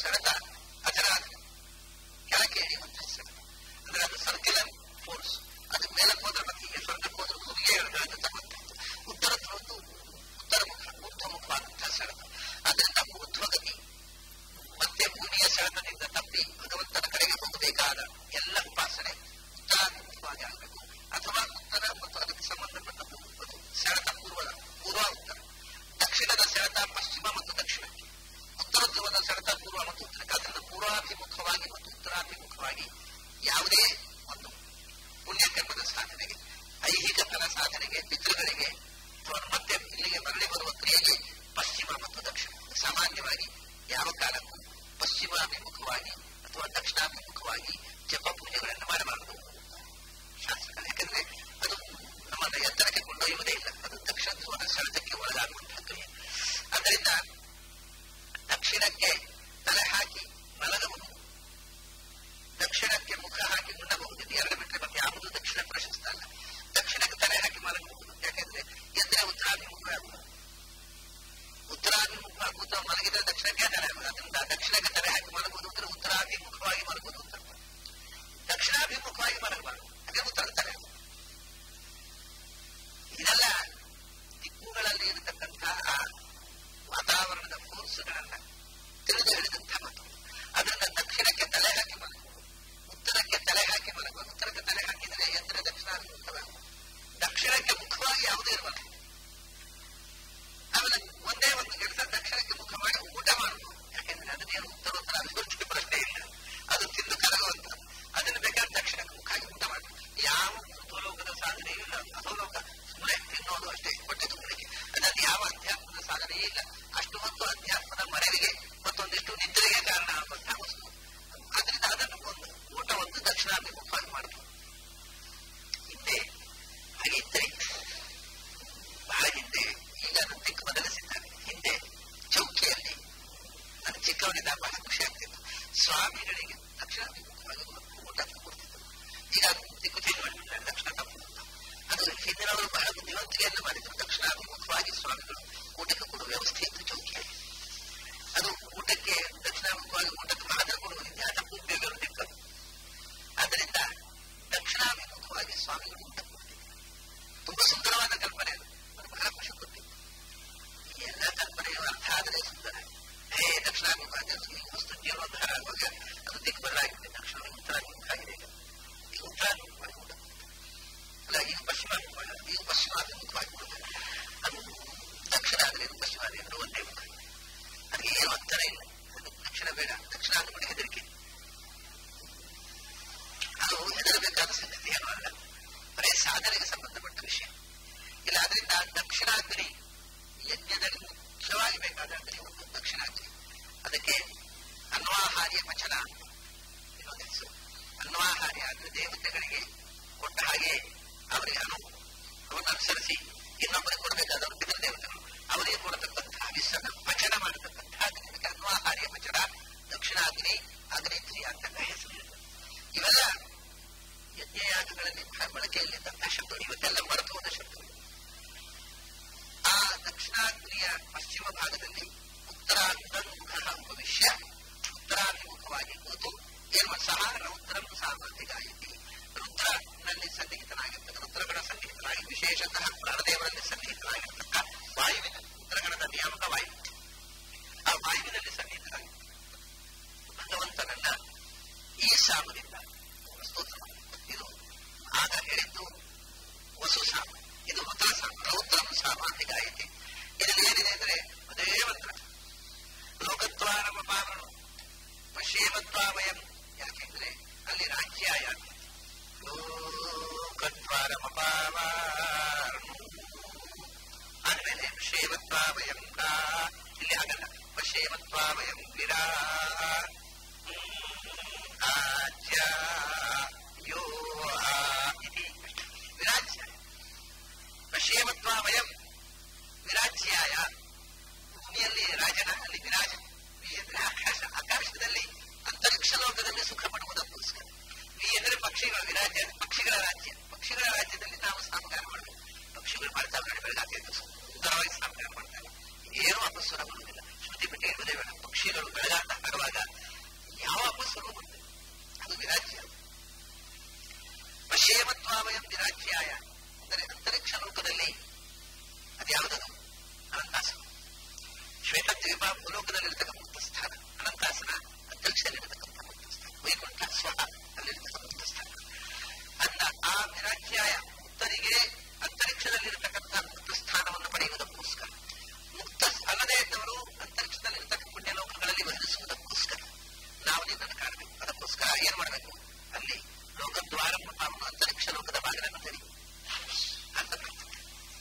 ಸೆಳೆತ ಅದರ ಕೆಳಕ್ಕೆ ಎಳೆಯುವಂತಹ ಸೆಳೆತ ಅಂದ್ರೆ ಅದು ಸರ್ಕ್ಯುಲರ್ ಫೋರ್ಸ್ ಅದು ಮೇಲಕ್ಕೆ ಹೋದ್ರೆ ಮತ್ತೆ ಹೀಗೆ ಸ್ವರ್ಗಕ್ಕೆ ಹೋದ್ರೆ ಹುಲಿಗೆ ಎಳೆದಂತಕ್ಕಂಥದ್ದು ಉತ್ತರ ಧ್ರುವದ್ದು ಉತ್ತರ ಮುಖ ಊರ್ಧ್ವಮುಖವಾದಂತಹ ಸೆಳೆತ ಅದರಿಂದ ಊರ್ಧ್ವಗತಿ ಮತ್ತೆ ಭೂಮಿಯ ಸೆಳೆತದಿಂದ ತಪ್ಪಿ ಭಗವಂತನ ಕಡೆಗೆ ಹೋಗಬೇಕಾದ ಎಲ್ಲ ಉಪಾಸನೆ ಉತ್ತರಾಭಿಮುಖವಾಗಿ ಆಗಬೇಕು ಅಥವಾ ಉತ್ತರ ಮತ್ತು ಅದಕ್ಕೆ ಸಂಬಂಧಪಟ್ಟ ಸೆಳೆತ ಪೂರ್ವದ ಪೂರ್ವ ಉತ್ತರ ದಕ್ಷಿಣದ ಸೆಳೆತ ಪಶ್ಚಿಮ ಮತ್ತು ದಕ್ಷಿಣಕ್ಕೆ ಉತ್ತರ ಧ್ರುವದ ಸೆಳೆತ ಪೂರ್ವ ಮತ್ತು ಉತ್ತರಕ್ಕೆ ಅದರಿಂದ ಪೂರ್ವಾಭಿಮುಖವಾಗಿ ಮತ್ತು ಉತ್ತರಾಭಿಮುಖವಾಗಿ ಯಾವುದೇ ಒಂದು ಪುಣ್ಯಕರ್ಮದ ಸಾಧನೆಗೆ ಐಹಿಕ ಫಲ ಸಾಧನೆಗೆ ಪಿತೃಗಳಿಗೆ ಅಥವಾ ಮತ್ತೆ ಇಲ್ಲಿಗೆ ಮರಳಿ ಬರುವ ಕ್ರಿಯೆಗೆ ಪಶ್ಚಿಮ ಮತ್ತು ದಕ್ಷಿಣ ಸಾಮಾನ್ಯವಾಗಿ ಯಾವ ಕಾಲಕ್ಕೂ ಪಶ್ಚಿಮಾಭಿಮುಖವಾಗಿ ಅಥವಾ ದಕ್ಷಿಣಾಭಿಮುಖವಾಗಿ ಜಪ ಪೂಜೆಗಳನ್ನು ಮಾಡಬಾರದು ಶಾಸ್ತ್ರ ಯಾಕಂದ್ರೆ ಅದು ನಮ್ಮನ್ನು ಎತ್ತರಕ್ಕೆ ಕೊಂಡೊಯ್ಯುವುದೇ ಇಲ್ಲ ಅದು ದಕ್ಷಿಣ ಧ್ರುವದ ಸೆಳೆತಕ್ಕೆ ಒಳಗಾಗುವಂತಹ ಕ್ರಿಯೆ ಅದರಿಂದ ದಕ್ಷಿಣಕ್ಕೆ ತಲೆ ಹಾಕಿ ಮಲಗಬಹುದು ದಕ್ಷಿಣಕ್ಕೆ ಮುಖ ಹಾಕಿ ಉಣ್ಣಬಹುದು ಇದು ಎರಡು ಬಿಟ್ಟರೆ ಮತ್ತೆ ಯಾವುದು ದಕ್ಷಿಣ ಪ್ರಶಸ್ತ ಅಲ್ಲ ದಕ್ಷಿಣಕ್ಕೆ ತಲೆ ಹಾಕಿ ಮಲಗಬಹುದು ಯಾಕಂದ್ರೆ ಎದ್ರೆ ಉತ್ತರಾಭಿಮುಖ ಆಗುವುದು ಉತ್ತರಾಭಿಮುಖ ಆಗುತ್ತ ಮಲಗಿದ್ರೆ ದಕ್ಷಿಣಕ್ಕೆ ತಲೆ ಆಗುವುದು ಅದರಿಂದ ದಕ್ಷಿಣಕ್ಕೆ ತಲೆ ಹಾಕಿ ಮಲಗುವುದು ಅಂದ್ರೆ ಉತ್ತರಾಭಿಮುಖವಾಗಿ ಮಲಗುವುದು ಅಂತ ದಕ್ಷಿಣಾಭಿಮುಖವಾಗಿ ಮಲಗಬಾರದು ಅದೇ ಉತ್ತರ ತಲೆ ಆಗುವುದು ಇದೆಲ್ಲ ದಿಕ್ಕುಗಳಲ್ಲಿ ಇರತಕ್ಕಂತಹ ವಾತಾವರಣದ ಫೋರ್ಸ್ಗಳನ್ನ ತಿಳಿದು ಹೇಳಿದಂತಹ ಮಾತು ಅದರಿಂದ ದಕ್ಷಿಣಕ್ಕೆ ತಲೆ ಹಾಕಿ ಮಲಗುವುದು ಉತ್ತರಕ್ಕೆ ತಲೆ ಹಾಕಿ ಮಲಗುವುದು ಉತ್ತರಕ್ಕೆ ತಲೆ ಹಾಕಿದರೆ ಎತ್ತರ ದಕ್ಷಿಣಾಭಿಮುಖವಾಗಿ ದಕ್ಷಿಣಕ್ಕೆ ಮುಖವಾಗಿ ಯಾವುದೇ ಇರಬಾರದು ಆಮೇಲೆ ಒಂದೇ ಒಂದು ಕೆಲಸ ದಕ್ಷಿಣಕ್ಕೆ ಮುಖ ಮಾಡಿ ಊಟ ಮಾಡಬಹುದು ಯಾಕೆಂದ್ರೆ ಅದನ್ನೇನು ಉತ್ತರೋತ್ತರ ಅಭಿವೃದ್ಧಿ ಪ್ರಶ್ನೆ ಇಲ್ಲ ಅದು ತಿಂದು ಕರಗುವಂತ ಅದನ್ನು ಬೇಕಾದ್ರೆ ದಕ್ಷಿಣಕ್ಕೆ ಮುಖ ಆಗಿ ಊಟ ಮಾಡಬಹುದು ಯಾವ ಊರ್ಧ್ವಲೋಕದ ಸಾಧನೆ ಇಲ್ಲ ಅಧೋಲೋಕ ಸುಮ್ಮನೆ ತಿನ್ನೋದು ಅಷ್ಟೇ ಹೊಟ್ಟೆ ತುಂಬಲಿಕ್ಕೆ ಅದರಲ್ಲಿ ಯಾವ ಅಧ್ಯಾತ್ಮದ ಸಾಧನೆಯೇ ಇಲ್ಲ ಅಷ್ಟು ಹೊತ್ತು ಅಧ್ಯಾತ್ಮದ ಮರೆವಿಗೆ ಮತ್ತೊಂದಿಷ್ಟು ನಿದ್ರೆಗೆ ಕಾರಣ ಆಗುವಂತಹ ವಸ್ತು ಅದರಿಂದ ಅದನ್ನು ಒಂದು ಊಟ ಒಂದು ದಕ್ಷಿಣಾಭಿಮುಖವಾಗಿ ಮಾಡಬಹುದು ಹಿಂದೆ ಹಾಗೆ ಇದ್ದರೆ ಬಹಳ ಹಿಂದೆ ಈಗ ಅದನ್ನು ದಿಕ್ಕು ಬದಲಿಸಿದ್ದಾರೆ ಹಿಂದೆ ಚೌಕಿಯಲ್ಲಿ ನಾನು ಚಿಕ್ಕವನಿದ್ದಾಗ ಬಹಳ ಖುಷಿ ಆಗ್ತಿತ್ತು ಸ್ವಾಮಿಗಳಿಗೆ ದಕ್ಷಿಣಾಭಿಮುಖವಾಗಿ ಊಟ ಕೊಡ್ತಿದ್ರು ಈಗ ಅದು ದಿಕ್ಕು ಚೇಂಜ್ ಮಾಡಿಬಿಟ್ರೆ ದಕ್ಷಿಣ ತಪ್ಪು ಅದು ಹಿಂದಿನವರು ಬಹಳ ಬುದ್ಧಿವಂತಿಕೆಯನ್ನು ಮಾಡಿದ್ರು ದಕ್ಷಿಣಾಭಿಮುಖವಾಗಿ ಸ್ವಾಮಿಗಳು ಊಟಕ್ಕೆ ಕೊಡುವ ವ್ಯವಸ್ಥೆ ಇತ್ತು ಚೌಕಿಯಲ್ಲಿ ಅದು ಊಟಕ್ಕೆ ದಕ್ಷಿಣಾಭಿಮುಖವಾಗಿ ಊಟಕ್ಕೆ ಮಾತ್ರ ಕೊಡುವುದಿಲ್ಲ ತಪ್ಪು ಉಪಯೋಗಗಳು ದಿಕ್ಕದು ಆದ್ದರಿಂದ ದಕ್ಷಿಣಾಭಿಮುಖವಾಗಿ ಸ್ವಾಮಿಗಳು ಊಟ ಕೊಡ್ತಿದ್ರು ತುಂಬಾ ಸುಂದರವಾದ ಕಲ್ಪನೆ ಅದು ಅದು ಬಹಳ ಖುಷಿ ಕೊಟ್ಟಿತ್ತು ಈ ಎಲ್ಲ ಕಲ್ಪನೆಯು ಅರ್ಥ ಆದರೆ ಸುಂದರ ಹೇ ದಕ್ಷಿಣಾಭಿಮುಖ ಈ ವಸ್ತು ಜೀವನೋದ್ಧಾರ ಆಗುವಾಗ ಅದು ದಿಕ್ಕು ಬದಲಾಗಿದೆ ದಕ್ಷಿಣ ಉತ್ತರಾಭಿಮುಖ ಆಗಿದೆ ಈಗ ಈಗ ಉತ್ತರಾಭಿಮುಖವಾಗಿ ಊಟ ಅಲ್ಲ ಈಗ ಪಶ್ಚಿಮಾಭಿಮುಖ ಈಗ ಪಶ್ಚಿಮಾಭಿಮುಖವಾಗಿ ಊಟ ಅದು ದಕ್ಷಿಣ ಆದರೆ ಇದು ಪಶ್ಚಿಮ ಆದರೆ ಎರಡು ಒಂದೇ ಮುಖ ಅದಕ್ಕೆ ಏನು ಅಂತರ ಇಲ್ಲ ಅದು ದಕ್ಷಿಣ ಬೇಡ ದಕ್ಷಿಣ ಆದ ಕೂಡ ಹೆದರಿಕೆ ಅದು ಹೆದರಬೇಕಾದ ಸಂಗತಿ ಏನೂ ಅಲ್ಲ ಬರೀ ಸಾಧನೆಗೆ ಸಂಬಂಧಪಟ್ಟ ವಿಷಯ ಇಲ್ಲ ಅದರಿಂದ ದಕ್ಷಿಣಾಗ್ನಿ ಯಜ್ಞದಲ್ಲಿ ಮುಖ್ಯವಾಗಿ ಬೇಕಾದ ಅಗ್ನಿ ಒಂದು ದಕ್ಷಿಣಾಗ್ನಿ ಅದಕ್ಕೆ ಅನ್ವಾಹಾರ್ಯ ಪಚನ ಇನ್ನೊಂದು ಹೆಸರು ಅನ್ವಾಹಾರ್ಯ ಅಂದ್ರೆ ದೇವತೆಗಳಿಗೆ ಕೊಟ್ಟ ಹಾಗೆ ಅವರಿಗೆ ಅನು ಅವನ್ನ ಅನುಸರಿಸಿ ಇನ್ನೊಬ್ಬರಿಗೆ ಕೊಡಬೇಕಾದವರು ಪಿತೃ ದೇವತೆಗಳು ಅವರಿಗೆ ಕೊಡತಕ್ಕಂತಹ ವಿಸನ್ನ ಪಚನ ಮಾಡತಕ್ಕಂತಹ ಅಗ್ನಿ ಅದಕ್ಕೆ ಅನ್ವಾಹಾರ್ಯ ಪಚನ ದಕ್ಷಿಣಾಗ್ನಿ ಅಗ್ನಿತ್ರಿ ಅಂತ ಹೆಸರು ಇವೆಲ್ಲ ಯಜ್ಞಯಾಗಗಳಲ್ಲಿ ಬಳಕೆಯಲ್ಲಿದ್ದಂತಹ ಶಬ್ದಗಳು ಇವತ್ತೆಲ್ಲ ಮರೆತು ಹೋದ ಶಬ್ದಗಳು ಆ ದಕ್ಷಿಣಾಗ್ನಿಯ ಪಶ್ಚಿಮ ಭಾಗದಲ್ಲಿ ಉತ್ತರಾಭಿಮುಖ ಉಪವಿಶ್ಯ ಉತ್ತರಾಭಿಮುಖವಾಗಿ ಕೂತು ಏನು ಸಹ ರೌದ್ರಂ ಸಾಮರ್ಥ್ಯಗಾಯತಿ ರುದ್ರನಲ್ಲಿ ಸನ್ನಿಹಿತನಾಗಿರ್ತಕ್ಕ ರುದ್ರಗಣ ಸನ್ನಿಹಿತನಾಗಿ ವಿಶೇಷತಃ ಪ್ರಾಣದೇವರಲ್ಲಿ ಸನ್ನಿಹಿತನಾಗಿರ್ತಕ್ಕ ವಾಯುವಿನ ರುದ್ರಗಣದ ನಿಯಾಮಕ ವಾಯು ಆ ವಾಯುವಿನಲ್ಲಿ ಸನ್ನಿಹಿತನಾಗಿ ಭಗವಂತನನ್ನ ಈ ಸಾಮದಿಂದ ಸ್ತೋತ್ರ ಇದು ಆಗ ಹೇಳಿದ್ದು ವಸು ಸಾಮ ಇದು ರುದ್ರ ಸಾಮ ರೌದ್ರಂ ಸಾಮಾನ್ಯ ಗಾಯತಿ ಇದರಲ್ಲಿ ಏನಿದೆ ಅಂದ್ರೆ ಅದೇ ಮಂತ್ರ ಲೋಕದ್ವಾರಮ ಪಾವನು ಪಶ್ಯೇಮದ್ವಾವಯಂ ಯಾಕೆಂದ್ರೆ ಅಲ್ಲಿ ರಾಜ್ಯ ಯಾಕೆ ಲೋಕದ್ವಾರಮ ಪಾವನು ಆದ್ಮೇಲೆ ಪಶ್ಯೇಮದ್ವಾವಯಂ ಕಾ ಇಲ್ಲಿ ಆಗಲ್ಲ ಪಶ್ಯೇಮದ್ವಾವಯಂ ವಿರಾ ಆಜ್ಯ ಯೋ ಆ ಇತಿ ವಿರಾಜ್ಯ ಪಶ್ಯೇಮತ್ವ ವಯಂ ವಿರಾಜ್ಯಾಯ ಭೂಮಿಯಲ್ಲಿ ರಾಜನ ಅಲ್ಲಿ ವಿರಾಜ ವಿ ಅಂದ್ರೆ ಆಕಾಶ ಆಕಾಶದಲ್ಲಿ ಅಂತರಿಕ್ಷ ಲೋಕದಲ್ಲಿ ಸುಖ ಪಡುವುದಕ್ಕೋಸ್ಕರ ವಿ ಅಂದ್ರೆ ಪಕ್ಷಿಗಳ ವಿರಾಜ್ಯ ಪಕ್ಷಿಗಳ ರಾಜ್ಯ ಪಕ್ಷಿಗಳ ರಾಜ್ಯದಲ್ಲಿ ನಾವು ಸಾಮಗಾರ ಮಾಡಬೇಕು ಪಕ್ಷಿಗಳು ಮಾಡ್ತಾ ಬೆಳೆ ಬೆಳಗಾಗ್ತಿದ್ದು ಸುಂದರವಾಗಿ ಸಾಮಗಾರ ಮಾಡ್ತಾರೆ ಏನೂ ಅಪಸ್ವರ ಬರುವುದಿಲ್ಲ ಶ್ರುತಿ ಬಿಟ್ಟು ಇರುವುದೇ ಬೇಡ ಪಕ್ಷಿಗಳು ಬೆಳಗಾಟ ಆಡುವಾಗ ಏನ್ ಮಾಡ್ಬೇಕು ಅಲ್ಲಿ ಲೋಕದ್ವಾರ ಪಾವನ ಅಂತರಿಕ್ಷ ಲೋಕದ ಬಾಗಿಲನ್ನು ತೆರಿ ಅಂತ ಪ್ರಾರ್ಥನೆ.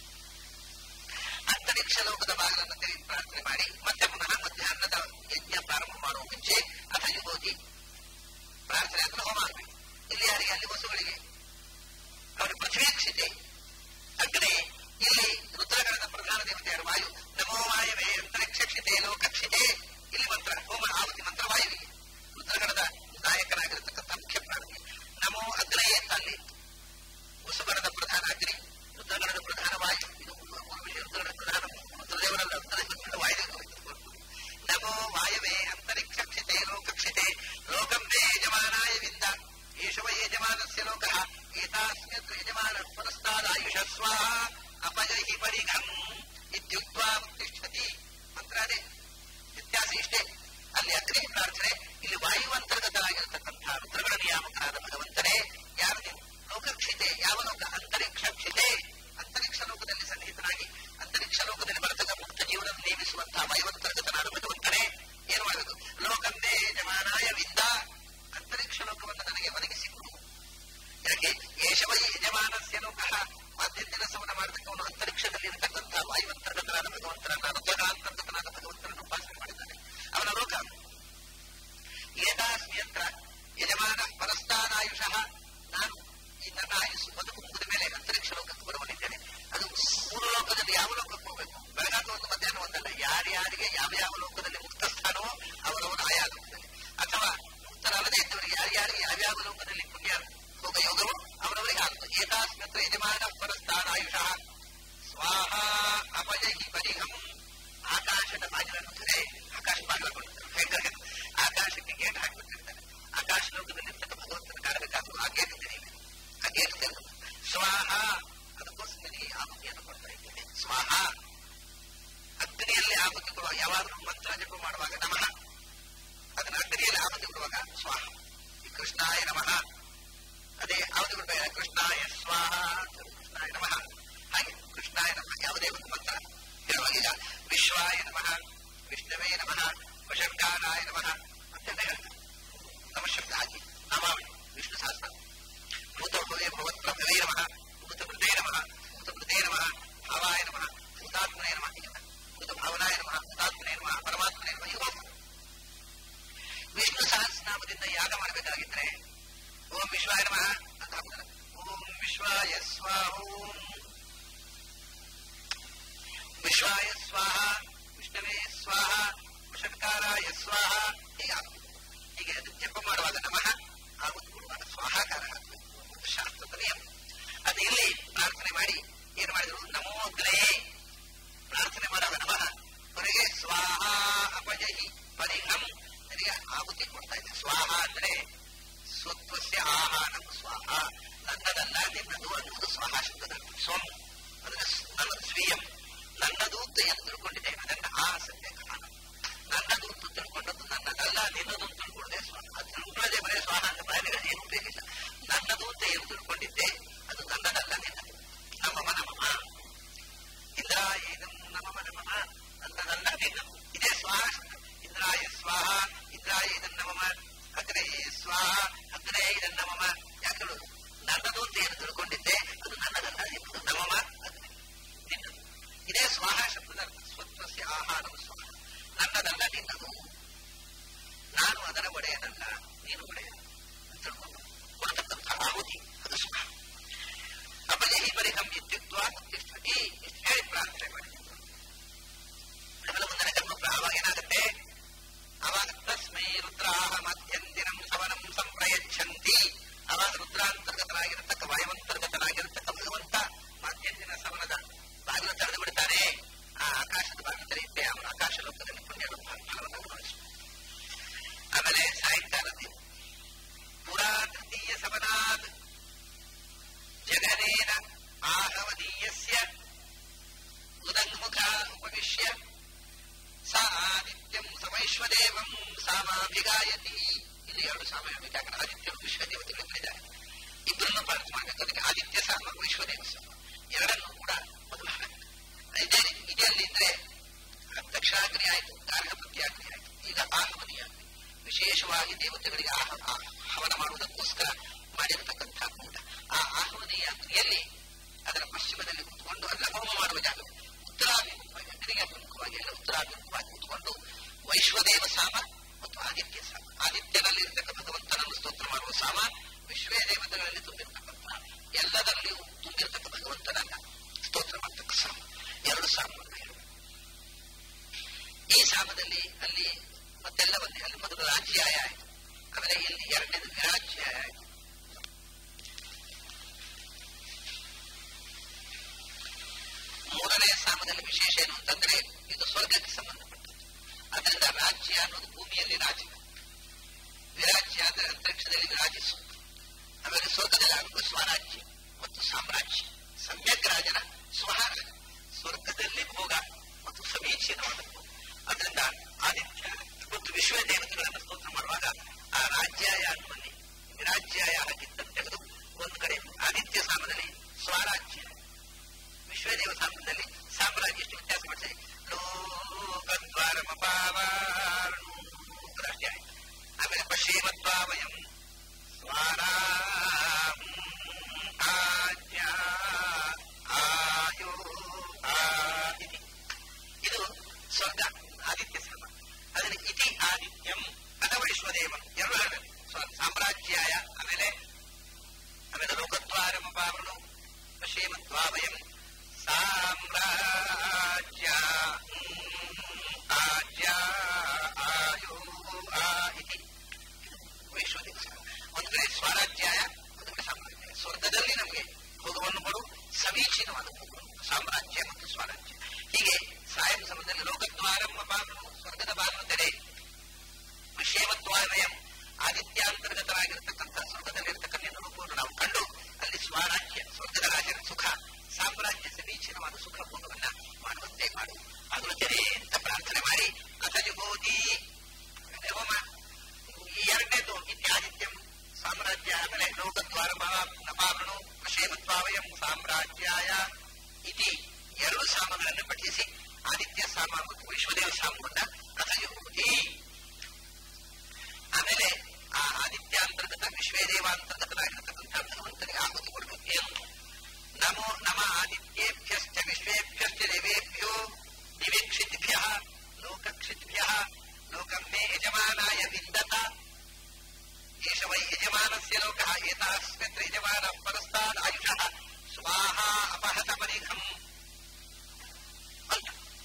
ಅಂತರಿಕ್ಷ ಲೋಕದ ಬಾಗಿಲನ್ನು ತೆರಿ ಪ್ರಾರ್ಥನೆ ಮಾಡಿ ಮತ್ತೆ ಪುನಃ ಮಧ್ಯಾಹ್ನದ ಯಜ್ಞ ಪ್ರಾರಂಭ ಮಾಡುವ ಮುಂಚೆ ಅಥಲ್ಲಿ ಹೋಗಿ ಪ್ರಾರ್ಥನೆ ಅಂದ್ರೆ ಹೋಮ ಆಗ್ಬೇಕು ಇಲ್ಲಿ ಯಾರಿಗೆ ಅಲ್ಲಿ ವಸುಗಳಿಗೆ ಅವರ ಪೃಥ್ವೀಕ್ಷಿತೆ ಅಗ್ನಿ ಇಲ್ಲಿ ರುದ್ರಗಣದ ಪ್ರಧಾನ ದೇವತೆಯರು ವಾಯು ನಮೋ ವಾಯುವೇ ಅಂತರಿಕ್ಷಿತೆ ಲೋಕಕ್ಷಿತೆ ಇಲ್ಲಿ ಮಂತ್ರ ಹೋಮ ಆವತಿ ಮಂತ್ರ ವಾಯುವಿಗೆ ರುದ್ರಗಣದ ನಾಯಕನಾಗಿರತಕ್ಕಂಥ ಮುಖ್ಯ ಪ್ರಾರ್ಥನೆ ನಮೋ ಅಗ್ನಯೇ ಅಲ್ಲಿ ವಸುಗಣದ ಪ್ರಧಾನ ಅಗ್ನಿ ರುದ್ರಗಣದ ಪ್ರಧಾನ ವಾಯು ಇದು ಮೂರು ವಿಷಯ ರುದ್ರಗಣದ ಪ್ರಧಾನ ರುದ್ರದೇವರಲ್ಲ ರುದ್ರದೇವರ ವಾಯುದೇವರು ನಮೋ ವಾಯವೇ ಅಂತರಿಕ್ಷಿತೆ ಲೋಕಕ್ಷಿತೆ ಲೋಕಂ ಮೇ ಯಜಮಾನಾಯ ವಿಂದ ಏಷವ ಯಜಮಾನಸ್ಯ ಲೋಕಃ ಏತಾಸ್ಮಿನ್ ಯಜಮಾನ ಪುರಸ್ತಾದಾಯುಷ ಸ್ವಾಹ ಅಪಜಹಿ ಪರಿಘಂ ಇತ್ಯುಕ್ತ್ವಾ ಉತ್ತಿಷ್ಠತಿ ಮಂತ್ರಾದೆ ವ್ಯತ್ಯಾಸ ಇಷ್ಟೇ ಅಲ್ಲಿ ಅಗ್ನಿ ಪ್ರಾರ್ಥನೆ ಇಲ್ಲಿ ವಾಯು ಅಂತರ್ಗತರಾಗಿರತಕ್ಕಂಥ ರುದ್ರಗಳ ನಿಯಾಮಕರಾದ ಭಗವಂತನೇ ಯಾರು ನೀವು ಲೋಕಕ್ಷಿತೆ ಯಾವ ಲೋಕ ಅಂತರಿಕ್ಷ ಕ್ಷಿತೆ ಅಂತರಿಕ್ಷ ಲೋಕದಲ್ಲಿ ಸನ್ನಿಹಿತನಾಗಿ ಅಂತರಿಕ್ಷ ಲೋಕದಲ್ಲಿ ಬರತಕ್ಕ ಮುಕ್ತ ಜೀವನ ನೇಮಿಸುವಂತಹ ವಾಯುವಂತರ್ಗತನಾದ ಭಗವಂತನೇ ಏನು ಮಾಡಬೇಕು ಲೋಕಂದೇ ಯಜಮಾನಾಯ ವಿಂದ ಅಂತರಿಕ್ಷ ಲೋಕವನ್ನು ನನಗೆ ಒದಗಿಸಿಕೊಡು ಯಾಕೆ ಯೇಷವ ಯಜಮಾನಸ್ಯ ಲೋಕಃ ಮಾಧ್ಯಂತಿನ ಸಮನ ಮಾಡತಕ್ಕವನು ಅಂತರಿಕ್ಷದಲ್ಲಿ ಇರತಕ್ಕಂಥ ವಾಯುವಂತರ್ಗತನಾದ ಭಗವಂತನನ್ನ ರುದ್ರಗಾಂತರ್ಗತನಾದ ಭಗವಂತನನ್ನು ಉಪಾಸನೆ ಮಾಡಿದ್ದಾನೆ ಅವನ ಲೋಕ ಏತಾಸ್ಮಿಯಂತ್ರ ಯಜಮಾನ ಪರಸ್ತಾನಾಯುಷಃ ನಾನು ಈ ನನ್ನ ಆಯುಸ್ಸು ಬದುಕು ಮುಗಿದ ಮೇಲೆ ಅಂತರಿಕ್ಷ ಲೋಕಕ್ಕೆ ಬರುವನಿದ್ದೇನೆ ಅದು ಮೂರು ಲೋಕದಲ್ಲಿ ಯಾವ ಲೋಕಕ್ಕೆ ಹೋಗಬೇಕು ಬೆಳಗಾಗ ಒಂದು ಮಧ್ಯಾಹ್ನ ಒಂದಲ್ಲ ಯಾರ್ಯಾರಿಗೆ ಯಾವ ಯಾವ ಲೋಕದಲ್ಲಿ ಮುಕ್ತ ಸ್ಥಾನವೋ ಅವರವರ ಆಯಾ ಲೋಕದಲ್ಲಿ ಅಥವಾ ಮುಕ್ತರಲ್ಲದೆ ಇದ್ದವರಿಗೆ ಯಾರ್ಯಾರಿಗೆ ಯಾವ್ಯಾವ ಲೋಕದಲ್ಲಿ ಪುಣ್ಯ ಭೋಗ ಯೋಗವೋ ಅವರವರಿಗೆ ಆಗುತ್ತದೆ ಏತಾಸ್ಮಿತ್ರ ಯಜಮಾನ ಪರಸ್ತಾನಾಯುಷಃ ಸ್ವಾಹ ಅಪಜಹಿ ಪರಿಹಂ ಆಕಾಶದ ಬಾಗಿಲನ್ನು ತೆರೆ ಆಕಾಶ ಬಾಗಿಲ ಹೆಂಗರಿಗೆ ಆಕಾಶಕ್ಕೆ ಗೇಟ್ ಹಾಕಿಬಿಟ್ಟಿರ್ತಾರೆ ಆಕಾಶ ಲೋಕದಲ್ಲಿ ಭಗವಂತನ ಕಾಣಬೇಕಾದ್ರು ಆ ಗೇಟ್ ತೆರೆಯಬೇಕು ಆ ಗೇಟ್ ತೆರೆದು ಸ್ವಾಹ ಅದಕ್ಕೋಸ್ಕರ ನಿನಗೆ ಆಹುತಿಯನ್ನು ಕೊಡ್ತಾ ಇದ್ದೇನೆ ಸ್ವಾಹ ಅಗ್ನಿಯಲ್ಲಿ ಆಹುತಿ ಕೊಡುವ ಯಾವಾಗಲೂ ಮಂತ್ರ ಜಪ ಮಾಡುವಾಗ ನಮಃ ಅದನ್ನ ಅಗ್ನಿಯಲ್ಲಿ ಆಹುತಿ ಕೊಡುವಾಗ ಸ್ವಾಹ ಈ ಕೃಷ್ಣಾಯ ನಮಃ ಅದೇ ಆಹುತಿ ಕೊಡ್ಬೇಕು ಕೃಷ್ಣಾಯ ಸ್ವಾಹ ಕೃಷ್ಣಾಯ ನಮಃ ಹಾಗೆ ಕೃಷ್ಣಾಯ ನಮಃ ಯಾವುದೇ ಒಂದು ಮಂತ್ರ ಹೇಳುವಾಗ ಈಗ ವಿಶ್ವಾಯ ನಮಃ ವಿಷ್ಣುವೇ ನಮಃ ವಶಂಕಾರಾಯ ನಮಃ ಅಂತೆಲ್ಲ ಹೇಳ್ತಾರೆ ನಮ ಶಬ್ದ ಹಾಕಿ ನಾಮಾವಳಿ ವಿಷ್ಣು ಸಹಸ್ರ ಭೂತಭವೇ ಭವತ್ಪ್ರಭವೇ ನಮಃ ಭೂತಮೃತೇ ನಮಃ ಭೂತಮೃತೇ ನಮಃ ಭಾವಾಯ ನಮಃ ಭೂತಾತ್ಮನೇ ನಮಃ ಹೀಗೆ ಭೂತ ಭಾವನಾಯ ನಮಃ ಭೂತಾತ್ಮನೇ ನಮಃ ಪರಮಾತ್ಮನೇ ನಮಃ ಈಗ ಹೋಗ್ತಾರೆ ವಿಷ್ಣು ಸಹಸ್ರನಾಮದಿಂದ ಯಾಗ ಮಾಡಬೇಕಾಗಿದ್ರೆ ಓಂ ವಿಶ್ವಾಯ ನಮಃ ಅಂತ ಹಾಕ್ತಾರೆ ಓಂ ವಿಶ್ವಾಯ ಸ್ವಾಹ ಓಂ ವಿಶ್ವಾಯ ಸ್ವಾಹ ವಿಷ್ಣುವೇ ಸ್ವಾಹ ವಷಟ್ಕಾರಾಯ ಸ್ವಾಹ ಹೀಗೆ ಆಗ್ತದೆ ಹೀಗೆ ಅದು ಜಪ ಮಾಡುವಾಗ ನಮಃ ಆಗುದು ಕೊಡುವಾಗ ಸ್ವಾಹಾಕಾರ ಹಾಕಬೇಕು ಶಾಸ್ತ್ರದ ನಿಯಮ ಅದು ಇಲ್ಲಿ ಪ್ರಾರ್ಥನೆ ಮಾಡಿ ಏನು ಮಾಡಿದ್ರು ನಮೋ ಅಗ್ನೇ ಪ್ರಾರ್ಥನೆ ಮಾಡುವಾಗ ನಮಃ ಕೊನೆಗೆ ಸ್ವಾಹ ಅಪಜಹಿ ಪರಿಹಂ ನನಗೆ ಆಹುತಿ ಕೊಡ್ತಾ ಇದೆ ಸ್ವಾಹ ಅಂದ್ರೆ ಸ್ವತ್ವಸ್ಯ ಆಹಾರಂ ಸ್ವಾಹ ನನ್ನದಲ್ಲ ನಿನ್ನದು ಅನ್ನುವುದು ಸ್ವಾಹ ಶಬ್ದದ ಸ್ವಂ ಅದರ ನನ್ನದು ಸ್ವೀಯಂ ನನ್ನದು ಅಂತ ಏನು ತಿಳ್ಕೊಂಡಿದ್ದೆ ಅದನ್ನ ಆ ಸತ್ಯ ಕಾರಣ ನನ್ನದು ಅಂತ ತಿಳ್ಕೊಂಡದ್ದು ನನ್ನದಲ್ಲ ನಿನ್ನದು ಅಂತ ತಿಳ್ಕೊಂಡೆ ಸ್ವಾಹ ಅದು ತಿಳ್ಕೊಳ್ಳದೆ ಬರೇ ಸ್ವಾಹ ಅಂತ ಪ್ರಾಣಿಗಳು ಏನು ಬೇಕಿಲ್ಲ ನನ್ನದು ಅಂತ ಏನು ತಿಳ್ಕೊಂಡಿದ್ದೆ ಅದು ನನ್ನದಲ್ಲ ನಿನ್ನದು ನಮ್ಮಮ ನಮಮ ಇಂದ್ರಾಯ ಇದಂ ನಮಮ ನಮಮ ನನ್ನದಲ್ಲ ನಿನ್ನದು ಇದೇ ಸ್ವಾಹ ಶಬ್ದ ಇಂದ್ರಾಯ ಸ್ವಾಹ ಇಂದ್ರಾಯ ಇದಂ ನಮಮ ಅಗ್ನೇ ಸ್ವಾಹ ಅಗ್ನೇ ಇದಂ ನಮಮ ಯಾಕೆ ಹೇಳೋದು ನನ್ನದು ಅಂತ ಏನು ತಿಳ್ಕೊಂಡಿದ್ದೆ ಅದು ನನ್ನದಲ್ಲ ನಿನ್ನದು ನಮಮ ಅಗ್ನೇ ನಿನ್ನದು ಇದೇ ಸ್ವಾಹ ಶಬ್ದದ ಅರ್ಥ ಸ್ವತ್ವಸ್ಯ ಆಹಾರ ಸ್ವಾಹ ನನ್ನದಲ್ಲ ನಿನ್ನದು ನಾನು ಅದರ ಒಡೆಯನಲ್ಲ ನೀನು ಒಡೆಯ ಅಂತ ತಿಳ್ಕೊಂಡು ಕೊಡ್ತಕ್ಕಂಥ ಆಹುತಿ ಅದು ಸುಖ ಅಪಜಹಿ ಪರಿಹಂ ಇತ್ಯುಕ್ತ ಉತ್ತಿಷ್ಠತಿ ಇಷ್ಟು ಹೇಳಿ ಪ್ರಾರ್ಥನೆ ಮಾಡಿ ಕೇವಲ ಮುಂದಿನ ಜನ್ಮ ಆವಾಗ ಏನಾಗುತ್ತೆ ಅವಾಗ ತಸ್ಮೈ ರುದ್ರಾಹ ಮಧ್ಯಂದಿನಂ ಸವನಂ ಸಂಪ್ರಯಚ್ಛಂತಿ ಅವಾಗ ರುದ್ರಾಂತರ್ಗತನಾಗಿರತಕ್ಕ ವಾಯುವಂತರ್ಗತನಾಗಿರತಕ್ಕ ಭಗವಂತ ಮಧ್ಯಂದಿನ ಸವನದ ಬಾಗಿಲು ತೆರೆದು ಬಿಡ್ತಾನೆ ಆ ಆಕಾಶದ ಬಾಗಿಲು ತೆರೆಯುತ್ತೆ ಅವನ ಆಕಾಶ ಲೋಕದಲ್ಲಿ ಪುಣ್ಯ ಫಲವನ್ನು ಅನುಭವಿಸುವ ಆಮೇಲೆ ಸಾಯಂಕಾಲದ ಪುರಾ ತೃತೀಯ ಸವನಾತ್ ಜಗನೇನ ಆಹವದೀಯಸ್ಯ ಉದಂಗ್ಮುಖ ಉಪವಿಶ್ಯ ಸ ಆದಿತ್ಯಂ ಸಮೈಶ್ವದೇವಂ ಸಾಮಾಭಿಗಾಯತಿ ಇಲ್ಲಿ ಎರಡು ಸಾಮಾಭಿಕ ಆದಿತ್ಯ ವಿಶ್ವದೇವತೆಗಳು ಬಂದಿದ್ದಾರೆ ಇಬ್ಬರನ್ನು ಪ್ರಾರ್ಥನೆ ಮಾಡಬೇಕು ಅದಕ್ಕೆ ಆದಿತ್ಯ ಸಾಮ ವಿಶ್ವದೇವ ಸಾಮ ಎರಡನ್ನು ಕೂಡ ಮೊದಲು ಹಾಕಬೇಕು ಇದೇ ಇದೆಯಲ್ಲಿ ಇದ್ರೆ ದಕ್ಷಿಣಾಗ್ನಿ ಆಯ್ತು ಗಾರ್ಹಪತ್ಯಾಗ್ನಿ ಆಯ್ತು ಈಗ ಆಹವನಿ ಆಗ್ನಿ ವಿಷ ವಿಶೇಷವಾಗಿ ದೇವತೆಗಳಿಗೆ ಆಹ ಆ- ಹವನ ಮಾಡುವುದಕ್ಕೋಸ್ಕರ ಮಾಡಿರತಕ್ಕಂಥ ಕುಂಡ ಆ ಆಹ್ವನೆಯ ಕ್ರಿಯೆಯಲ್ಲಿ ಅದರ ಪಶ್ಚಿಮದಲ್ಲಿ ಕೂತ್ಕೊಂಡು ಅಲ್ಲ ಹೋಮ ಮಾಡುವ ಜಾಗ ಉತ್ತರಾಭಿಮುಖವಾಗಿ ಅಗ್ನಿಗೆ ಅಭಿಮುಖವಾಗಿ ಎಲ್ಲ ಉತ್ತರಾಭಿಮುಖವಾಗಿ ಕೂತ್ಕೊಂಡು ವೈಶ್ವದೇವ ಸಾಮ ಮತ್ತು ಆದಿತ್ಯ ಸಾಮ ಆದಿತ್ಯನಲ್ಲಿ ಇರತಕ್ಕ ಭಗವಂತನನ್ನು ಸ್ತೋತ್ರ ಮಾಡುವ ಸಾಮ ವಿಶ್ವೇ ದೇವತೆಗಳಲ್ಲಿ ತುಂಬಿರತಕ್ಕಂಥ ಎಲ್ಲದರಲ್ಲಿಯೂ ತುಂಬಿರತಕ್ಕ ಭಗವಂತನನ್ನ ಸ್ತೋತ್ರ ಮಾಡತಕ್ಕ ಸಾಮ ಎರಡು ಸಾಮವನ್ನು ಹೇಳುವ ಈ ಸಾಮದಲ್ಲಿ ಅಲ್ಲಿ ಮತ್ತೆಲ್ಲ ಒಂದೇ ಅಲ್ಲಿ ಮೊದಲು ರಾಜ್ಯಾಯ ಆಯಿತು ಆಮೇಲೆ ಇಲ್ಲಿ ಎರಡನೇದು ವಿರಾಜ್ಯಾಯ ಆಯಿತು ಮೂರನೇ ಸಾಮದಲ್ಲಿ ವಿಶೇಷ ಏನು ಅಂತಂದ್ರೆ ಇದು ಸ್ವರ್ಗಕ್ಕೆ ಸಂಬಂಧಪಟ್ಟದ್ದು ಅದರಿಂದ ರಾಜ್ಯ ಅನ್ನೋದು ಭೂಮಿಯಲ್ಲಿ ರಾಜ್ಯ ವಿರಾಜ್ಯ ಅಂದ್ರೆ ಅಂತರಿಕ್ಷದಲ್ಲಿ ವಿರಾಜಿಸುವುದು ಆಮೇಲೆ ಸ್ವರ್ಗದಲ್ಲಿ ಆಗುವ ಸ್ವರಾಜ್ಯ ಮತ್ತು ಸಾಮ್ರಾಜ್ಯ ಸಮ್ಯಕ್ ರಾಜನ ಸ್ವಹಾರ ಸ್ವರ್ಗದಲ್ಲಿ ಭೋಗ ಮತ್ತು ಸಮೀಚೀನವಾದ ಭೋಗ ಅದರಿಂದ ಆದಿತ್ಯ ಮತ್ತು ವಿಶ್ವ ದೇವತೆಗಳನ್ನು ಸ್ತೋತ್ರ ಮಾಡುವಾಗ ಆ ರಾಜ್ಯಾಯ ಅನ್ನುವಲ್ಲಿ ವಿರಾಜ್ಯಾಯ ಹಾಕಿದ್ದನ್ನು ತೆಗೆದು ಒಂದು ಕಡೆ ಆದಿತ್ಯ ಸಾಮದಲ್ಲಿ ಸ್ವರಾಜ್ಯ ವಿಶ್ವದೇವ ಸಾಮದಲ್ಲಿ ಸಾಮ್ರಾಜ್ಯ ಎಷ್ಟು ವ್ಯತ್ಯಾಸ ಮಾಡ್ತಾರೆ ಲೋಕದ್ವಾರಮಪಾವಾರಣು ಅಷ್ಟೇ ಆಯ್ತು ಆಮೇಲೆ ಪಶ್ಚಿಮತ್ವಾವಯಂ ಸ್ವಾರಾಂ ಆಜ್ಞಾ ಆಯೋ ಆ ಇತಿ. ಇದು ಸ್ವರ್ಗ ಆದಿತ್ಯ ಸಾಮ ಅದನ್ನು ಇತಿ ಆದಿತ್ಯಂ ಅಥವಾ ವಿಶ್ವದೇವಂ ಎರಡು ಹೇಳಬೇಕು ಸ್ವ- ಸಾಮ್ರಾಜ್ಯಾಯ ಆಮೇಲೆ ಆಮೇಲೆ ಲೋಕದ್ವಾರಮಪಾವರಣು ಪಶ್ಚಿಮತ್ವಾವಯಂ ಸಾಮ್ರಾಜ್ಯ ಆಜ್ಯ ಆಯೋ ಆ ಇತಿ ವೈಶ್ವದೇವ ಸಾಮ. ಒಂದು ಕಡೆ ಸ್ವರಾಜ್ಯಾಯ ಒಂದು ಕಡೆ ಸಾಮ್ರಾಜ್ಯ ಸ್ವರ್ಗದಲ್ಲಿ ನಮಗೆ ಭೋಗವನ್ನು ಕೊಡು ಸಮೀಚೀನವಾದ ಭೋಗವನ್ನು ಸಾಮ್ರಾಜ್ಯ ಮತ್ತು ಸ್ವರಾಜ್ಯ ಹೀಗೆ ಸಾಯಂ ಸಮಯದಲ್ಲಿ ಲೋಕದ್ವಾರಂ ಅಪಾಮನು ಸ್ವರ್ಗದ ಬಾಗಿಲು ತೆರೆ ವಿಷೇಮದ್ವಾರಯಂ ಆದಿತ್ಯಾಂತರ್ಗತರಾಗಿರತಕ್ಕಂಥ ಸ್ವರ್ಗದಲ್ಲಿರ್ತಕ್ಕಂಥ ರೂಪವನ್ನು ನಾವು ಕಂಡು ಅಲ್ಲಿ ಸ್ವರಾಜ್ಯ ಸ್ವರ್ಗದ ರಾಜರ ಸುಖ ಸಾಮ್ರಾಜ್ಯ ಸಮೀಚೀನವಾದ ಸುಖ ಭೋಗವನ್ನ ಮಾಡುವಂತೆ ಮಾಡು ಅದನ್ನು ತೆರೆ ಅಂತ ಪ್ರಾರ್ಥನೆ ಮಾಡಿ ಅಥ ಜುಗೋದಿ ಹೋಮ ಈ ಎರಡನೇದು ಇತ್ಯಾದಿತ್ಯಂ ಸಾಮ್ರಾಜ್ಯ ಆಮೇಲೆ ಲೋಕದ್ವಾರ ನಪಾವರಣು ಕ್ಷೇಮತ್ವಾವಯಂ ಸಾಮ್ರಾಜ್ಯಾಯ ಇತಿ ಎರಡು ಸಾಮಗಳನ್ನು ಪಠಿಸಿ ಆದಿತ್ಯ ಸಾಮ ಮತ್ತು ವಿಶ್ವದೇವ ಸಾಮವನ್ನ ರಥಯುತಿ ಆಮೇಲೆ ಆ ಆದಿತ್ಯಾಂತರ್ಗತ ವಿಶ್ವೇದೇವಾಂತರ್ಗತನಾಗಿರತಕ್ಕಂಥ ಭಗವಂತನಿಗೆ ಆಹುತಿ ಕೊಡಬೇಕು ಏನು ನಮೋ ನಮ ಆದಿತ್ಯೇಭ್ಯಶ್ಚ ವಿಶ್ವೇಭ್ಯಶ್ಚ ದೇವೇಭ್ಯೋ ದಿವಿಕ್ಷಿತಿಭ್ಯ ಲೋಕಕ್ಷಿತಿಭ್ಯ ಲೋಕಂ ಮೇ ಯಜಮಾನಾಯ ವಿಂದತ ಏಷ ವೈ ಯಜಮಾನಸ್ಯ ಲೋಕಃ ಏತಾಸ್ಮಿತ್ರ ಯಜಮಾನ ಪರಸ್ತಾದ್ ಆಯುಷಃ ಸ್ವಾಹಾ ಅಪಹತ ಪರಿಘಂ ಅಂತ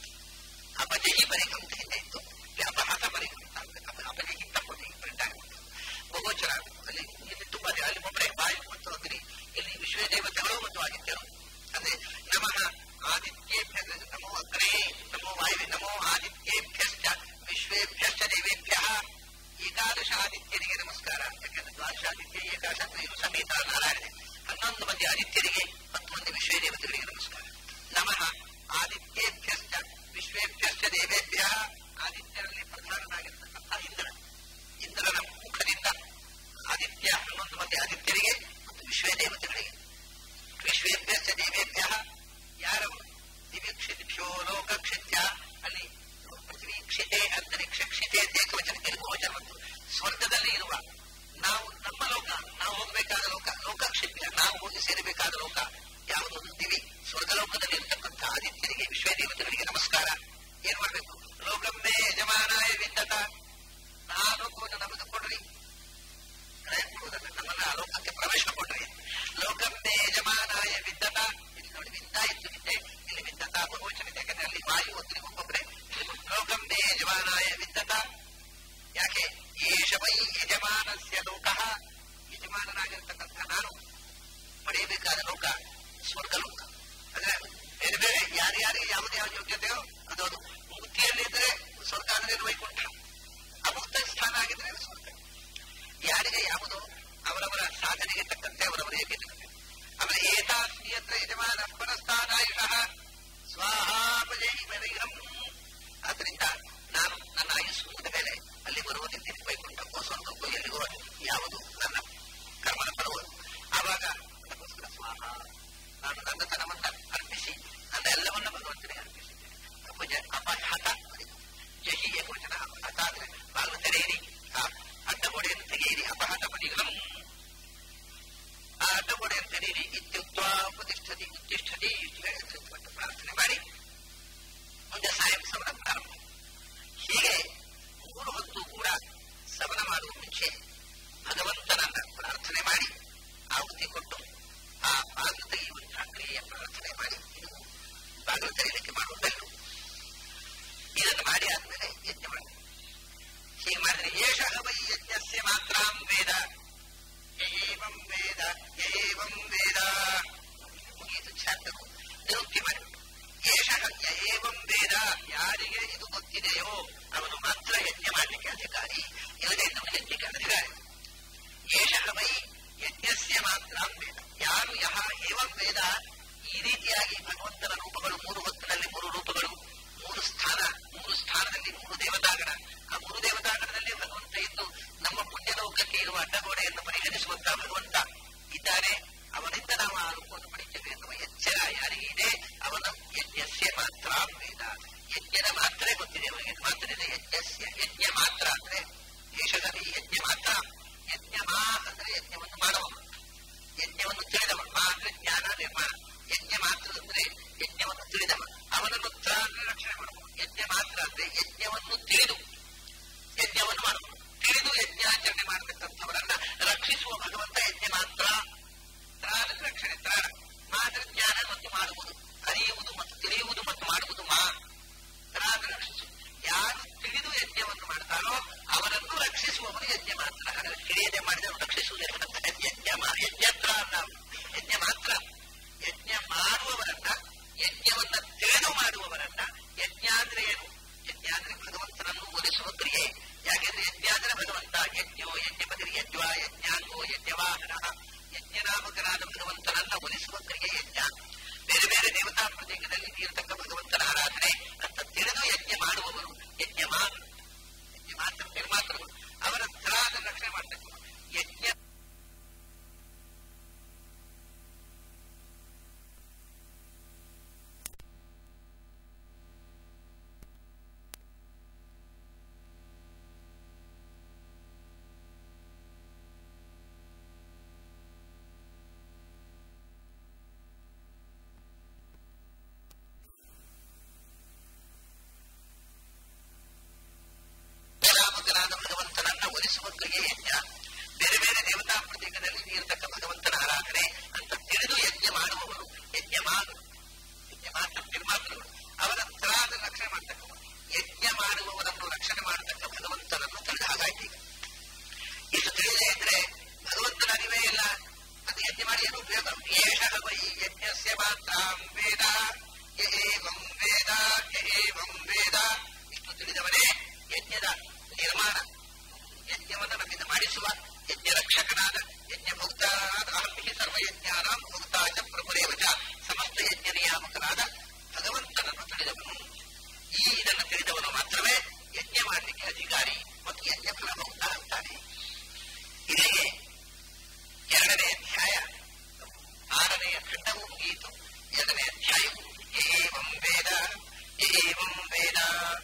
ಅಪಜಯಿ ಪರಿಘಂ ಅಂತ ಹಿಂದೆ ಇತ್ತು ಇಲ್ಲಿ ಅಪಹತ ಪರಿಘಂ ಅಂತ ಆಗ್ಬೇಕು. ಅಪ- ಅಪಜಯಿ ತಪ್ಪದೆ ಪ್ರಿಂಟ್ ಆಗ್ಬಿಟ್ಟು ಬಹುವಚನ ಅಲ್ಲಿ ಇಲ್ಲಿ ತುಂಬಾ ಇದೆ. ಅಲ್ಲಿ ಒಬ್ಬರೇ ವಾಯು ಮತ್ತು ಅಗ್ನಿ ಇಲ್ಲಿ ವಿಶ್ವ ದೇವತೆಗಳು ಮತ್ತು ಆದಿತ್ಯರು ಅಂದ್ರೆ ನಮಃ ಆದಿತ್ಯೇಭ್ಯ ನಮೋ ಅಗ್ನೇ ನಮೋ ವಾಯುವೆ ನಮೋ ಆದಿತ್ಯೇಭ್ಯಶ್ಚ ವಿಶ್ವೇಭ್ಯಶ್ಚ ದೇವೇಭ್ಯ ಏಕಾದಶ ಆದಿತ್ಯರಿಗೆ ನಮಸ್ಕಾರ ಯಾಕಂದ್ರೆ ದ್ವಾದಶಾದಿತ್ಯ ಏಕಾದಶ ಅಂದ್ರೆ ಇದು ಸಮೇತ ನಾರಾಯಣ ಹನ್ನೊಂದು ಮಂದಿ ಆದಿತ್ಯರಿಗೆ ಹತ್ತು ಮಂದಿ ವಿಶ್ವ ದೇವತೆಗಳಿಗೆ ನಮಸ್ಕಾರ ನಮಃ ಆದಿತ್ಯೇಭ್ಯಶ್ಚ ವಿಶ್ವೇಭ್ಯಶ್ಚ ದೇವೇಭ್ಯ ಆದಿತ್ಯರಲ್ಲಿ ಪ್ರಧಾನನಾಗಿರ್ತಕ್ಕಂಥ ಇಂದ್ರ ಇಂದ್ರನ ಮುಖದಿಂದ ಆದಿತ್ಯ ಹನ್ನೊಂದು ಮಂದಿ ಆದಿತ್ಯರಿಗೆ ಮತ್ತು ವಿಶ್ವ ದೇವತೆಗಳಿಗೆ ವಿಶ್ವೇಭ್ಯಶ್ಚ ದೇವೇಭ್ಯ ಯಾರವರು ದಿವ್ಯಕ್ಷಿತಿಭ್ಯೋ ಲೋಕಕ್ಷಿತ್ಯ ಅಲ್ಲಿ ಪೃಥ್ವಿ ಕ್ಷಿತೆ ಅಂತರಿಕ್ಷ ಕ್ಷಿತೆ ಅಂತ ಏಕವಚನಕ್ಕೆ ಬಹುವಚನ ಬಂತು ಸ್ವರ್ಗದಲ್ಲಿ ಇರುವ ನಾವು ನಮ್ಮ ಲೋಕ ನಾವು ಹೋಗಬೇಕಾದ ಲೋಕ ಲೋಕಕ್ಷಿತ್ಯ ನಾವು ಹೋಗಿ ಸೇರಬೇಕಾದ ಲೋಕ ಯಾವುದೊಂದು ದಿವಿ ಸ್ವರ್ಗಲೋಕದಲ್ಲಿ ಇರತಕ್ಕಂಥ ಆದಿತ್ಯರಿಗೆ ವಿಶ್ವ ದೇವತೆಗಳಿಗೆ ನಮಸ್ಕಾರ ಏನ್ ಮಾಡ್ಬೇಕು ಲೋಕಮ್ಮೆ ಯಜಮಾನಾಯ ವಿಂದತ ಆ ಲೋಕವನ್ನು ನಮಗೆ ಕೊಡ್ರಿ ಕೊಡುವುದಲ್ಲ ನಮ್ಮನ್ನ ಆ ಲೋಕಕ್ಕೆ ಪ್ರವೇಶ ಕೊಡ್ರಿ ಲೋಕಮ್ಮೆ ಯಜಮಾನಾಯ ವಿದ್ದತ ಇಲ್ಲಿ ನೋಡಿ ವಿದ್ದ ಇತ್ತು ವಿದ್ಯೆ ಇಲ್ಲಿ ವಿದ್ದತ ಬಹುವಚನ ಇದೆ ಯಾಕಂದ್ರೆ ಅಲ್ಲಿ ವಾಯು ಒಬ್ಬರಿ ಒಬ್ಬೊಬ್ಬರೇ ಲೋಕಮ್ಮೆ ಯಜಮಾನಾಯ ವಿದ್ದತ ಯಾಕೆ ಏಷ ವೈ ಯಜಮಾನಸ್ಯ ಲೋಕ ಯಜಮಾನನಾಗಿರ್ತಕ್ಕಂಥ ನಾನು ಪಡೆಯಬೇಕಾದ ಲೋಕ ಸ್ವರ್ಗ ಲೋಕ ಅಂದ್ರೆ ಬೇರೆ ಬೇರೆ ಯಾರ್ಯಾರಿಗೆ ಯಾವ್ದು ಯಾವ ಯೋಗ್ಯತೆಯೋ ಅದು ಅದು ಮುಕ್ತಿಯಲ್ಲಿದ್ರೆ ಸ್ವರ್ಗ ಅಂದ್ರೆ ವೈಕುಂಠ ಅಮುಕ್ತ ಸ್ಥಾನ ಆಗಿದ್ರೆ ಸ್ವರ್ಗ ಯಾರಿಗೆ ಯಾವುದು ಅವರವರ ಸಾಧನೆಗೆ ತಕ್ಕಂತೆ ಅವರವರ ಯೋಗ್ಯತೆ ಆಮೇಲೆ ಏತಾಸ್ಮಿಯತ್ರ ಯಜಮಾನ ಪರಸ್ಥಾನಾಯುಷಃ ಸ್ವಾಹಾಪಜೈ ಬಲಿಹಂ ಆದ್ರಿಂದ ನಾನು ನನ್ನ ಆಯುಸ್ಸು ಮುಗಿದ ಮೇಲೆ ಅಲ್ಲಿ ಬರುವುದಿದ್ದೀನಿ ವೈಕುಂಠಕ್ಕೋ ಸ್ವರ್ಗಕ್ಕೋ ಎಲ್ಲಿಗೋ ಯಾವುದು ನನ್ನ ಕರ್ಮದ ಫಲವು ಆವಾಗ ಅದಕ್ಕೋಸ್ಕರ ಸ್ವಾಹ ನಾನು ನನ್ನ ತನವನ್ನ ಅರ್ಪಿಸಿ ನನ್ನ ಎಲ್ಲವನ್ನ ಭಗವಂತನಿಗೆ ಅರ್ಪಿಸಿದ್ದೇನೆ ಅಪಜ ಅಪಹತ ಜಹಿ ಏಕವಚನ ಅಪಹತ ಅಂದ್ರೆ ಬಾಗಿಲು ತೆರೆಯಿರಿ ಆ ಮುಂಚೆ ಭಗವಂತನನ್ನ ಪ್ರಾರ್ಥನೆ ಮಾಡಿ ಆಹುತಿ ಕೊಟ್ಟು ಆ ಬಾಗಿಲು ತೆಗೆಯುವಂತಹ ಕ್ರಿಯೆಯ ಪ್ರಾರ್ಥನೆ ಮಾಡಿ ಇದು ಬಾಗಿಲು ತೆರೆಯಲಿಕ್ಕೆ ಮಾಡುವ ಬೆಲ್ಲು ಇದನ್ನು ಮಾಡಿ ಆದ್ಮೇಲೆ ಯಜ್ಞ ಮಾಡಿ ಹೀಗೆ ಮಾಡಿದ್ರೆ ಏಷ ವೈ ಯಜ್ಞಸ್ಯ ಮಾತ್ರಾಂ ವೇದ ಏವಂ ವೇದ ಏವಂ ವೇದ ಮುಗಿಯಿತು ಚಾಪ್ಟರು ನಿರುಕ್ತಿ ಮಾಡಿಬಿಟ್ಟು ಏಷ ಏವಂ ವೇದ ಯಾರಿಗೆ ಇದು ಗೊತ್ತಿದೆಯೋ ಅವನು ಮಾತ್ರ ಯಜ್ಞ ಮಾಡಲಿಕ್ಕೆ ಅಧಿಕಾರಿ ಇಲ್ಲದೆ ನಮ್ಮ ಯಜ್ಞಕ್ಕೆ ಅಧಿಕಾರಿ ಏಷ ವೈ ಯಜ್ಞಸ್ಯ ಮಾತ್ರ ವೇದ ಯಾರು ಯಹ ಏವಂ ವೇದ ಈ ರೀತಿಯಾಗಿ ಭಗವಂತನ ರೂಪಗಳು ಮೂರು ಹೊತ್ತಿನಲ್ಲಿ ಮೂರು ರೂಪಗಳು ಮೂರು ಸ್ಥಾನ ಮೂರು ಸ್ಥಾನದಲ್ಲಿ ಮೂರು ದೇವತಾಗಣ ಆ ಮೂರು ದೇವತಾಗಣದಲ್ಲಿ ಭಗವಂತ ಇದ್ದು ನಮ್ಮ ಪುಣ್ಯಲೋಕಕ್ಕೆ ಇರುವ ಅಡ್ಡಗೋಡೆಯನ್ನು ಪರಿಹರಿಸುವಂತಹ ಭಗವಂತ ಇದ್ದಾನೆ ಅವನಿಂದ ನಾವು ಆ ರೂಪವನ್ನು ಪಡಿತೇವೆ ಎನ್ನುವ ಎಚ್ಚರ ಯಾರಿಗೆ ಇದೆ ಅವನ ಯಜ್ಞಸ್ಯ ಮಾತ್ರ ವೇದ ಯಜ್ಞದ ಮಾತ್ರ ಗೊತ್ತಿದೆ ಅವನಿಗೆ ಮಾತ್ರ ಇದೆ ಯಜ್ಞಸ್ಯ ಯಜ್ಞ ಮಾತ್ರ ಅಂದ್ರೆ ದೇಶದಲ್ಲಿ ಯಜ್ಞ ಮಾತ್ರ ಯಜ್ಞ ಮಾ ಅಂದ್ರೆ ಯಜ್ಞವನ್ನು ಮಾಡುವವ ಯಜ್ಞವನ್ನು ತಿಳಿದವ ಮಾ ಅಂದ್ರೆ ಜ್ಞಾನ ನಿರ್ಮಾಣ ಯಜ್ಞ ಮಾತ್ರ ಅಂದ್ರೆ ಯಜ್ಞವನ್ನು ತಿಳಿದವ ಅವನನ್ನು ತ್ರ ಅಂದ್ರೆ ರಕ್ಷಣೆ ಮಾಡುವ ಯಜ್ಞ ಮಾತ್ರ ಅಂದ್ರೆ ಯಜ್ಞವನ್ನು ತಿಳಿದು ಯಜ್ಞವನ್ನು ಮಾಡುವ ತಿಳಿದು ಯಜ್ಞಾಚರಣೆ ಮಾಡತಕ್ಕಂಥವರನ್ನ ರಕ್ಷಿಸುವ ಭಗವಂತ ಯಜ್ಞ ಮಾತ್ರ ತ್ರಾಣ ರಕ್ಷಣೆ ತ್ರಾಣ ಮಾತ್ರ ಜ್ಞಾನ ಮತ್ತು ಮಾಡುವುದು ಅರಿಯುವುದು ಮತ್ತು ತಿಳಿಯುವುದು ಮತ್ತು ಮಾಡುವುದು ಮಾ ತ್ರಾಣ ರಕ್ಷಿಸು ಯಾರು ತಿಳಿದು ಯಜ್ಞವನ್ನು ಮಾಡ್ತಾರೋ ಅವರನ್ನು ರಕ್ಷಿಸುವವನು ಯಜ್ಞ ಮಾತ್ರ ಹಾಗಾದ್ರೆ ತಿಳಿಯದೆ ಮಾಡಿದವರು ರಕ್ಷಿಸುವುದಿಲ್ಲ ಯಜ್ಞ ಮಾ- ಯಜ್ಞತ್ರ ಅಲ್ಲ ಯಜ್ಞ ಮಾತ್ರ ಯಜ್ಞ ಮಾಡುವವರನ್ನ ಯಜ್ಞವನ್ನ ತಿಳಿದು ಮಾಡುವವರನ್ನ ಯಜ್ಞ ಅಂದ್ರೆ ಏನು ಯಜ್ಞ ಅಂದ್ರೆ ಭಗವಂತನನ್ನು ಒಲಿಸುವ ಕ್ರಿಯೆ ಯಾಕೆಂದ್ರೆ ಯಜ್ಞ ಅಂದ್ರೆ ಭಗವಂತ ಯಜ್ಞೋ ಯಜ್ಞಪತಿ ಯಜ್ಞ ಯಜ್ಞಾಂಗೋ ಯಜ್ಞವಾಹನ ಯಜ್ಞನಾಮಕನಾದ ಭಗವಂತನನ್ನ ಒಲಿಸುವ ಕ್ರಿಯೆ ಯಜ್ಞ ಬೇರೆ ಬೇರೆ ದೇವತಾ ಪ್ರತೀಕದಲ್ಲಿ ಇರತಕ್ಕ ಭಗವಂತನ ಆರಾಧನೆ ಅಂತ ತಿಳಿದು ಯಜ್ಞ ಮಾಡುವವರು ಯಜ್ಞ ಮಾತ್ರ ಯಜ್ಞ ಮಾತ್ರ ನಿರ್ಮಾತೃಗಳು ಅವರ ತ್ರಾದ ರಕ್ಷಣೆ ಮಾಡಬೇಕು ಯಜ್ಞ ರಾಮಕನಾದ ಭಗವಂತನನ್ನ ಒಲಿಸುವ ಕ್ರಿಯೆ ಯಜ್ಞ ಬೇರೆ ಬೇರೆ ದೇವತಾ ಪ್ರತೀಕದಲ್ಲಿ ಇರತಕ್ಕ ಭಗವಂತನ ಆರಾಧನೆ ಅಂತ ತಿಳಿದು ಯಜ್ಞ ಮಾಡುವವರು ಯಜ್ಞ ಮಾಡು ಯಜ್ಞ ಮಾತ್ರ ನಿರ್ಮಾತೃಗಳು ಅವರ ತ್ರಾದ ರಕ್ಷಣೆ ಮಾಡ್ತಕ್ಕವರು ಯಜ್ಞ ಮಾಡುವವರನ್ನು ರಕ್ಷಣೆ ಮಾಡತಕ್ಕ ಭಗವಂತನನ್ನು ತಿಳಿದ ಹಾಗಾಯ್ತು ಈಗ ಇದು ತಿಳಿದೇ ಇದ್ರೆ ಭಗವಂತನ ಅರಿವೇ ಇಲ್ಲ ಅದು ಯಜ್ಞ ಮಾಡಿ ಏನು ಉಪಯೋಗ ಏಷ ವೈ ಯಜ್ಞಸ್ಯ ಮಾತ್ರ ವೇದ ಯ ಏವಂ ವೇದ ಯ ಏವಂ ವೇದ ಇಷ್ಟು ತಿಳಿದವನೇ ಯಜ್ಞದ ನಿರ್ಮಾಣ ಯಜ್ಞವನ್ನು ನಮ್ಮಿಂದ ಮಾಡಿಸುವ ಯಜ್ಞ ರಕ್ಷಕನಾದ ಯಜ್ಞ ಭೋಕ್ತಾರಾದ ಅಹಂಹಿ ಸರ್ವಯಜ್ಞಾನಾಂ ಭೋಕ್ತಾಚ ಪ್ರಭುರೇವಚ ಸಮಸ್ತ ಯಜ್ಞ ನಿಯಾಮಕನಾದ ಭಗವಂತನನ್ನು ತಿಳಿದವನು ಈ ಇದನ್ನು ತಿಳಿದವನು ಮಾತ್ರವೇ ಯಜ್ಞ ಮಾಡಲಿಕ್ಕೆ ಅಧಿಕಾರಿ ಮತ್ತು ಯಜ್ಞ ಫಲ ಭೋಕ್ತ ಅಂತಾನೆ ಇಲ್ಲಿಗೆ ಎರಡನೇ ಅಧ್ಯಾಯ ಆರನೆಯ ಖಂಡವು ಮುಗಿಯಿತು ಎರಡನೇ ಅಧ್ಯಾಯವು ಏವಂ ವೇದ ಏವಂ ವೇದ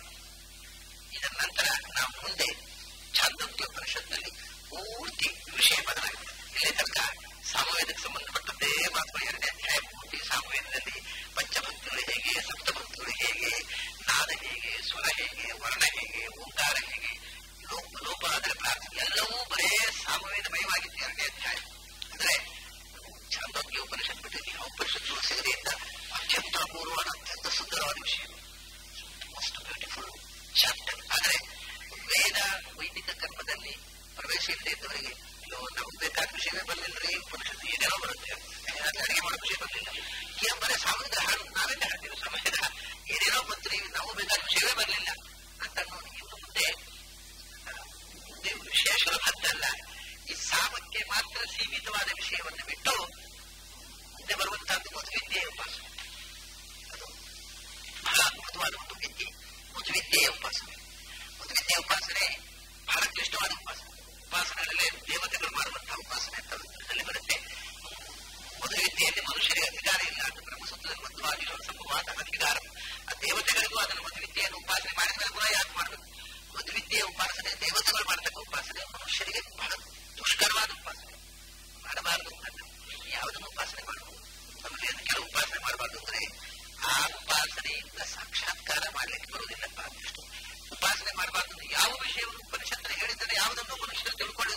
ಇದರ ನಂತರ ನಾವು ಮುಂದೆ ಛಾಂದೋಗ್ಯ ಪರಿಷತ್ನಲ್ಲಿ ಪೂರ್ತಿ ವಿಷಯ ಬದಲಾಗಿದೆ ಇಲ್ಲಿ ತನಕ ಸಾಮವೇದಕ್ಕೆ ಸಂಬಂಧಪಟ್ಟದ್ದೇ ಮಾತ್ರ ಎರಡನೇ ಅಧ್ಯಾಯ ಪೂರ್ತಿ ಸಾಮವೇದದಲ್ಲಿ ಪಂಚಭಕ್ತಿಗಳು ಹೇಗೆ ಸಪ್ತಭಕ್ತಿಗಳು ಹೇಗೆ ನಾದ ಹೇಗೆ ಸ್ವರ ಹೇಗೆ ವರ್ಣ ಹೇಗೆ ಓಂಕಾರ ಹೇಗೆ ಲೋಪ ಲೋಪ ಆದರೆ ಪ್ರಾರ್ಥನೆ ಎಲ್ಲವೂ ಬರೇ ಸಾಮವೇದಮಯವಾಗಿತ್ತು ಎರಡನೇ ಅಧ್ಯಾಯ ಅಂದ್ರೆ ಛಾಂದೋಗ್ಯ ಉಪನಿಷತ್ ಬಿಟ್ಟಿದ್ದೀವಿ ಆ ಉಪನಿಷತ್ತು ಸಿಗದೆಯಿಂದ ಅತ್ಯಂತ ಅಪೂರ್ವವಾದ ಅತ್ಯಂತ ಸುಂದರವಾದ ವಿಷಯ ಮೋಸ್ಟ್ ಬ್ಯೂಟಿಫುಲ್ ಚಾಪ್ಟರ್ ಆದರೆ ವೇದ ವೈದಿಕ ಕರ್ಮದಲ್ಲಿ ಪ್ರವೇಶ ಇಲ್ಲದೆ ಇದ್ದವರಿಗೆ ಅಯ್ಯೋ ನಮ್ಗೆ ಬೇಕಾದ ವಿಷಯವೇ ಬರಲಿಲ್ಲ ರೀ ಉಪನಿಷತ್ತು ಏನೇನೋ ಬರುತ್ತೆ ಅದ್ರಲ್ಲಿ ಅಡಿಗೆ ಮಾಡೋ ವಿಷಯ ಬರಲಿಲ್ಲ ಈ ಬರೀ ಸಾಮುದ್ರ ಹಾಡು ನಾವೆಲ್ಲ ಹೇಳ್ತೀವಿ ಸಮಯದ ಏನೇನೋ ಬಂತ್ರಿ ನಾವು ಬೇಕಾದ ವಿಷಯವೇ ಬರಲಿಲ್ಲ ಅಂತ ನೋಡಿ ಇನ್ನು ಮುಂದೆ ಆ, ಮುಂದೆ ವಿಷಯ ಸುಲಭದ್ದಲ್ಲ ಈ ಸಾಮಕ್ಕೆ ಮಾತ್ರ ಸೀಮಿತವಾದ ವಿಷಯವನ್ನು ಬಿಟ್ಟು ಮುಂದೆ ಬರುವಂತಹದ್ದು ಮಧುವಿದ್ಯೆಯ ಉಪಾಸನೆ ಅದು ಬಹಳ ಅದ್ಭುತವಾದ ಒಂದು ವಿದ್ಯೆ ಮಧುವಿದ್ಯೆಯ ಉಪಾಸನೆ ಮಧುವಿದ್ಯೆಯ ಉಪಾಸನೆ ಬಹಳ ಕ್ಲಿಷ್ಟವಾದ ಉಪಾಸನೆ ಉಪಾಸನೆಗಳಲ್ಲೇ ದೇವತೆಗಳು ಮಾಡುವಂತಹ ಉಪಾಸನೆ ಅಂತ ಅದರಲ್ಲಿ ಬರುತ್ತೆ ಮಧುವಿದ್ಯೆಯಲ್ಲಿ ಮನುಷ್ಯರಿಗೆ ಅಧಿಕಾರ ಇಲ್ಲ ಅಂತ ಬ್ರಹ್ಮಸೂತ್ರದಲ್ಲಿ ಮಧ್ವಾದಿಗಳ ಸಂಭವಾದ ಅಧಿಕಾರ ಆ ದೇವತೆಗಳಿಗೂ ಅದನ್ನು ಮಧುವಿದ್ಯೆಯನ್ನು ಉಪಾಸನೆ ಮಾಡಿದ ಮೇಲೆ ಪುನಃ ಯಾಕೆ ಮಾಡಬೇಕು ಮಧುವಿದ್ಯೆಯ ಉಪಾಸನೆ ದೇವತೆಗಳು ಮಾಡತಕ್ಕ ಉಪಾಸನೆ ಮನುಷ್ಯರಿಗೆ ಬಹಳ ದುಷ್ಕರವಾದ ಉಪಾಸನೆ ಮಾಡಬಾರದು ಅಂತ ಯಾವುದನ್ನು ಉಪಾಸನೆ ಮಾಡಬಹುದು ನಮಗೆ ಅದಕ್ಕೆಲ್ಲ ಉಪಾಸನೆ ಮಾಡಬಾರ್ದು ಅಂದ್ರೆ ಆ ಉಪಾಸನೆಯಿಂದ ಸಾಕ್ಷಾತ್ಕಾರ ಮಾಡ್ಲಿಕ್ಕೆ ಬರುವುದಿಲ್ಲಪ್ಪ ಅಂದಿಷ್ಟು ಉಪಾಸನೆ ಮಾಡಬಾರ್ದು ಅಂದ್ರೆ ಯಾವ ವಿಷಯವನ್ನು ಉಪನಿಷತ್ತಲ್ಲಿ ಹೇಳಿದರೆ ಯಾವುದನ್ನು ಮನುಷ್ಯರು ತಿಳ್ಕೊಳ್ಳಿ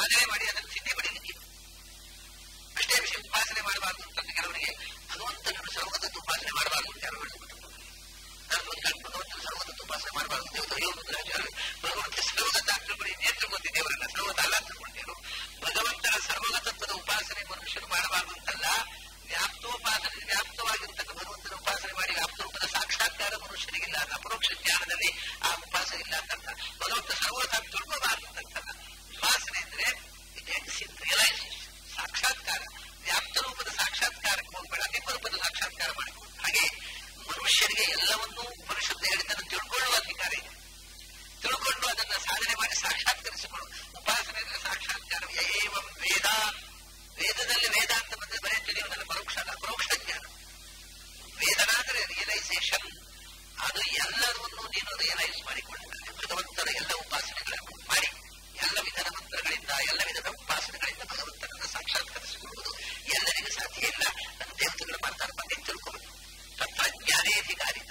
ಮದುವೆ ಮಾಡಿ ಅದನ್ನು ಸಿದ್ಧಿ ಪಡೀಲಿಕ್ಕೆ ಅಷ್ಟೇ ವಿಷಯ ಉಪಾಸನೆ ಮಾಡಬಾರ್ದು ಅಂತ ಕೆಲವರಿಗೆ ಭಗವಂತನನ್ನು ಸರ್ವತತ್ವ ಉಪಾಸನೆ ಮಾಡಬಾರ್ದು ಅಂತ ಯಾರು ಹೇಳಿದ್ರು ನಾನು ಒಂದು ಕಡೆ ಭಗವಂತನ ಸರ್ವತತ್ವ ಉಪಾಸನೆ ಮಾಡಬಾರ್ದು ದೇವತ ಯೋಗರಾಚಾರ್ಯ ಭಗವಂತ ಸರ್ವಗತ ತಿಳ್ಕೊಳ್ಳಿ ನೇತ್ರ ಗೊತ್ತಿ ದೇವರನ್ನ ಸರ್ವತ ಅಲ್ಲ ತಿಳ್ಕೊಂಡಿರು ಭಗವಂತನ ಸರ್ವಗತತ್ವದ ಉಪಾಸನೆ ಮನುಷ್ಯರು ಮಾಡಬಾರ್ದು ಅಂತಲ್ಲ ವ್ಯಾಪ್ತೋಪಾಸನೆ ವ್ಯಾಪ್ತವಾಗಿರ್ತಕ್ಕ ಭಗವಂತನ ಉಪಾಸನೆ ಮಾಡಿ ವ್ಯಾಪ್ತರೂಪದ ಸಾಕ್ಷಾತ್ಕಾರ ಮನುಷ್ಯನಿಗಿಲ್ಲ ಅಂತ ಅಪರೋಕ್ಷ ಜ್ಞಾನದಲ್ಲಿ ಆ ಉಪಾಸ ಇಲ್ಲ ಅಂತ ಭಗವಂತ ಸರ್ವತ ತಿಳ್ಕೋಬಾರ್ದು ಅಂತಲ್ಲ ಉಪಾಸನೆ ಅಂದ್ರೆ ರಿಯಲೈಸೇಷನ್ ಸಾಕ್ಷಾತ್ಕಾರ ವ್ಯಾಪ್ತ ರೂಪದ ಸಾಕ್ಷಾತ್ಕಾರಕ್ಕೆ ಹೋಗ್ಬೇಡ ನಿಮ್ಮ ರೂಪದ ಸಾಕ್ಷಾತ್ಕಾರ ಮಾಡಬಹುದು ಹಾಗೆ ಮನುಷ್ಯರಿಗೆ ಎಲ್ಲವನ್ನೂ ಪರಿಶುದ್ಧ ಹೇಳಿದ್ದನ್ನು ತಿಳ್ಕೊಳ್ಳುವ ಅಧಿಕಾರ ಇದೆ ತಿಳ್ಕೊಂಡು ಅದನ್ನ ಸಾಧನೆ ಮಾಡಿ ಸಾಕ್ಷಾತ್ಕರಿಸಿಕೊಳ್ಳು ಉಪಾಸನೆ ಅಂದ್ರೆ ಸಾಕ್ಷಾತ್ಕಾರ ಏವಂ ವೇದ ವೇದದಲ್ಲಿ ವೇದ ಅಂತ ಬಂದ್ರೆ ಬರೀ ತಿಳಿಯುವುದಲ್ಲ ಪರೋಕ್ಷ ಅಲ್ಲ ಪರೋಕ್ಷ ಜ್ಞಾನ ವೇದನ ಅಂದ್ರೆ ರಿಯಲೈಸೇಷನ್ ಅದು ಎಲ್ಲವನ್ನೂ ನೀನು ರಿಯಲೈಸ್ ಮಾಡಿಕೊಂಡಿದ್ದಾನೆ ಭಗವಂತನ ಎಲ್ಲ ಉಪಾಸನೆಗಳನ್ನು ಮಾಡಿ ಎಲ್ಲ ವಿಧದ ಮಂತ್ರಗಳಿಂದ ಎಲ್ಲ ವಿಧದ ಉಪಾಸನೆಗಳಿಂದ ಭಗವಂತನನ್ನು ಸಾಕ್ಷಾತ್ಕರಿಸಿಕೊಳ್ಳುವುದು ಎಲ್ಲರಿಗೂ ಸಾಧ್ಯ ಇಲ್ಲ ನನ್ನ ದೇವತೆಗಳು ಮಾಡ್ತಾರೆ ಬಗ್ಗೆ ತಿಳ್ಕೋಬೇಕು ತತ್ವಜ್ಞಾನೇ ಅಧಿಕಾರಿತ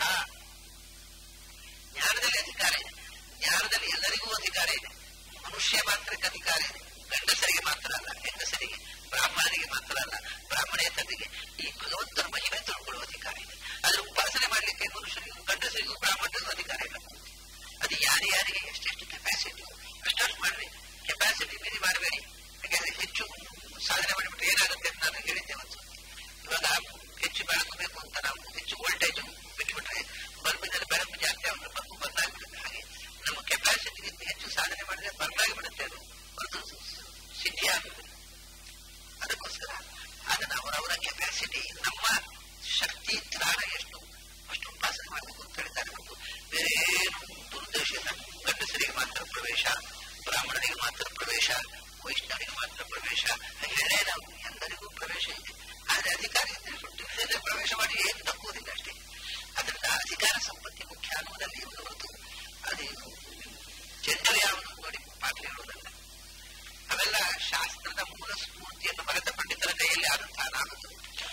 ಜ್ಞಾನದಲ್ಲಿ ಅಧಿಕಾರ ಇದೆ ಜ್ಞಾನದಲ್ಲಿ ಎಲ್ಲರಿಗೂ ಅಧಿಕಾರ ಇದೆ ಮನುಷ್ಯ ಮಾತ್ರಕ್ಕೆ ಅಧಿಕಾರ ಇದೆ ಗಂಡಸರಿಗೆ ಮಾತ್ರ ಅಲ್ಲ ಹೆಂಗಸರಿಗೆ ಬ್ರಾಹ್ಮಣರಿಗೆ ಮಾತ್ರ ಅಲ್ಲ ಬ್ರಾಹ್ಮಣೇತರಿಗೆ ಈ ಭಗವಂತನ ಮಹಿಮೆ ತಿಳ್ಕೊಳ್ಳುವ ಅಧಿಕಾರ ಇದೆ ಅದರ ಉಪಾಸನೆ ಮಾಡಲಿಕ್ಕೆ ಮನುಷ್ಯರಿಗೂ ಗಂಡಸರಿಗೂ ಬ್ರಾಹ್ಮಣರಿಗೂ ಅಧಿಕಾರ ಇಲ್ಲ ಅದು ಯಾರ್ಯಾರಿಗೆ ಎಷ್ಟೆಷ್ಟು ಕೆಪಾಸಿಟಿ ಅಷ್ಟಷ್ಟು ಮಾಡಲಿ ಕೆಪಾಸಿಟಿ ಮೀರಿ ಮಾಡಬೇಡಿ ಯಾಕಂದ್ರೆ ಹೆಚ್ಚು ಸಾಧನೆ ಮಾಡಿಬಿಟ್ರೆ ಏನಾಗುತ್ತೆ ಅಂತ ನಾನು ಹೇಳಿದ್ದೆ ಒಂದು ಇವಾಗ ಹೆಚ್ಚು ಬೆಳಕು ಬೇಕು ಅಂತ ನಾವು ಹೆಚ್ಚು ವೋಲ್ಟೇಜ್ ಬಿಟ್ಬಿಟ್ರೆ ಬಲ್ಬಿನಲ್ಲಿ ಬೆಳಕು ಜಾಸ್ತಿ ಆಗುತ್ತೆ ಬಲ್ಬು ಬಂದಾಗ್ಬಿಡುತ್ತೆ ಹಾಗೆ ನಮ್ಮ ಕೆಪಾಸಿಟಿಗಿಂತ ಹೆಚ್ಚು ಸಾಧನೆ ಮಾಡಿದ್ರೆ ಬಂದಾಗಿಬಿಡುತ್ತೆ ಅದು ಅದು ಸಿದ್ಧಿ ಆಗುತ್ತೆ ಅದಕ್ಕೋಸ್ಕರ ಅದನ್ನ ಅವರವರ ಕೆಪಾಸಿಟಿ ನಮ್ಮ ಶಕ್ತಿ ತ್ರಾಣ ಎಷ್ಟು ಅಷ್ಟು ಉಪಾಸನೆ ಮಾಡಬೇಕು ಅಂತ ಹೇಳಿದ್ದಾರೆ ಮತ್ತು ಬೇರೆ ಏನು ದುರುದ್ದೇಶ ಇಲ್ಲ ಗಂಡಸರಿಗೆ ಮಾತ್ರ ಪ್ರವೇಶ ಬ್ರಾಹ್ಮಣರಿಗೆ ಮಾತ್ರ ಪ್ರವೇಶ ವೈಷ್ಣವರಿಗೆ ಮಾತ್ರ ಪ್ರವೇಶ ಹೇಳೇ ನಾವು ಎಲ್ಲರಿಗೂ ಪ್ರವೇಶ ಇದೆ ಆದ್ರೆ ಅಧಿಕಾರ ತಿಳಿಸದೆ ಪ್ರವೇಶ ಮಾಡಿ ಏನು ತಪ್ಪುವುದಿಲ್ಲ ಅಷ್ಟೇ ಅದರಿಂದ ಅಧಿಕಾರ ಸಂಪತ್ತಿ ಮುಖ್ಯ ಅನ್ನುವುದಲ್ಲಿ ಇರುವುದು ಹೊರತು ಅದು ಜನರು ಯಾವುದು ನೋಡಿ ಪಾಠ ಹೇಳುವುದಲ್ಲ ಅವೆಲ್ಲ ಶಾಸ್ತ್ರದ ಮೂಲ ಸ್ಫೂರ್ತಿಯನ್ನು ಬರೆದ ಪಂಡಿತರ ಕೈಯಲ್ಲಿ ಆದಂತಹ ನಾಮಗಳು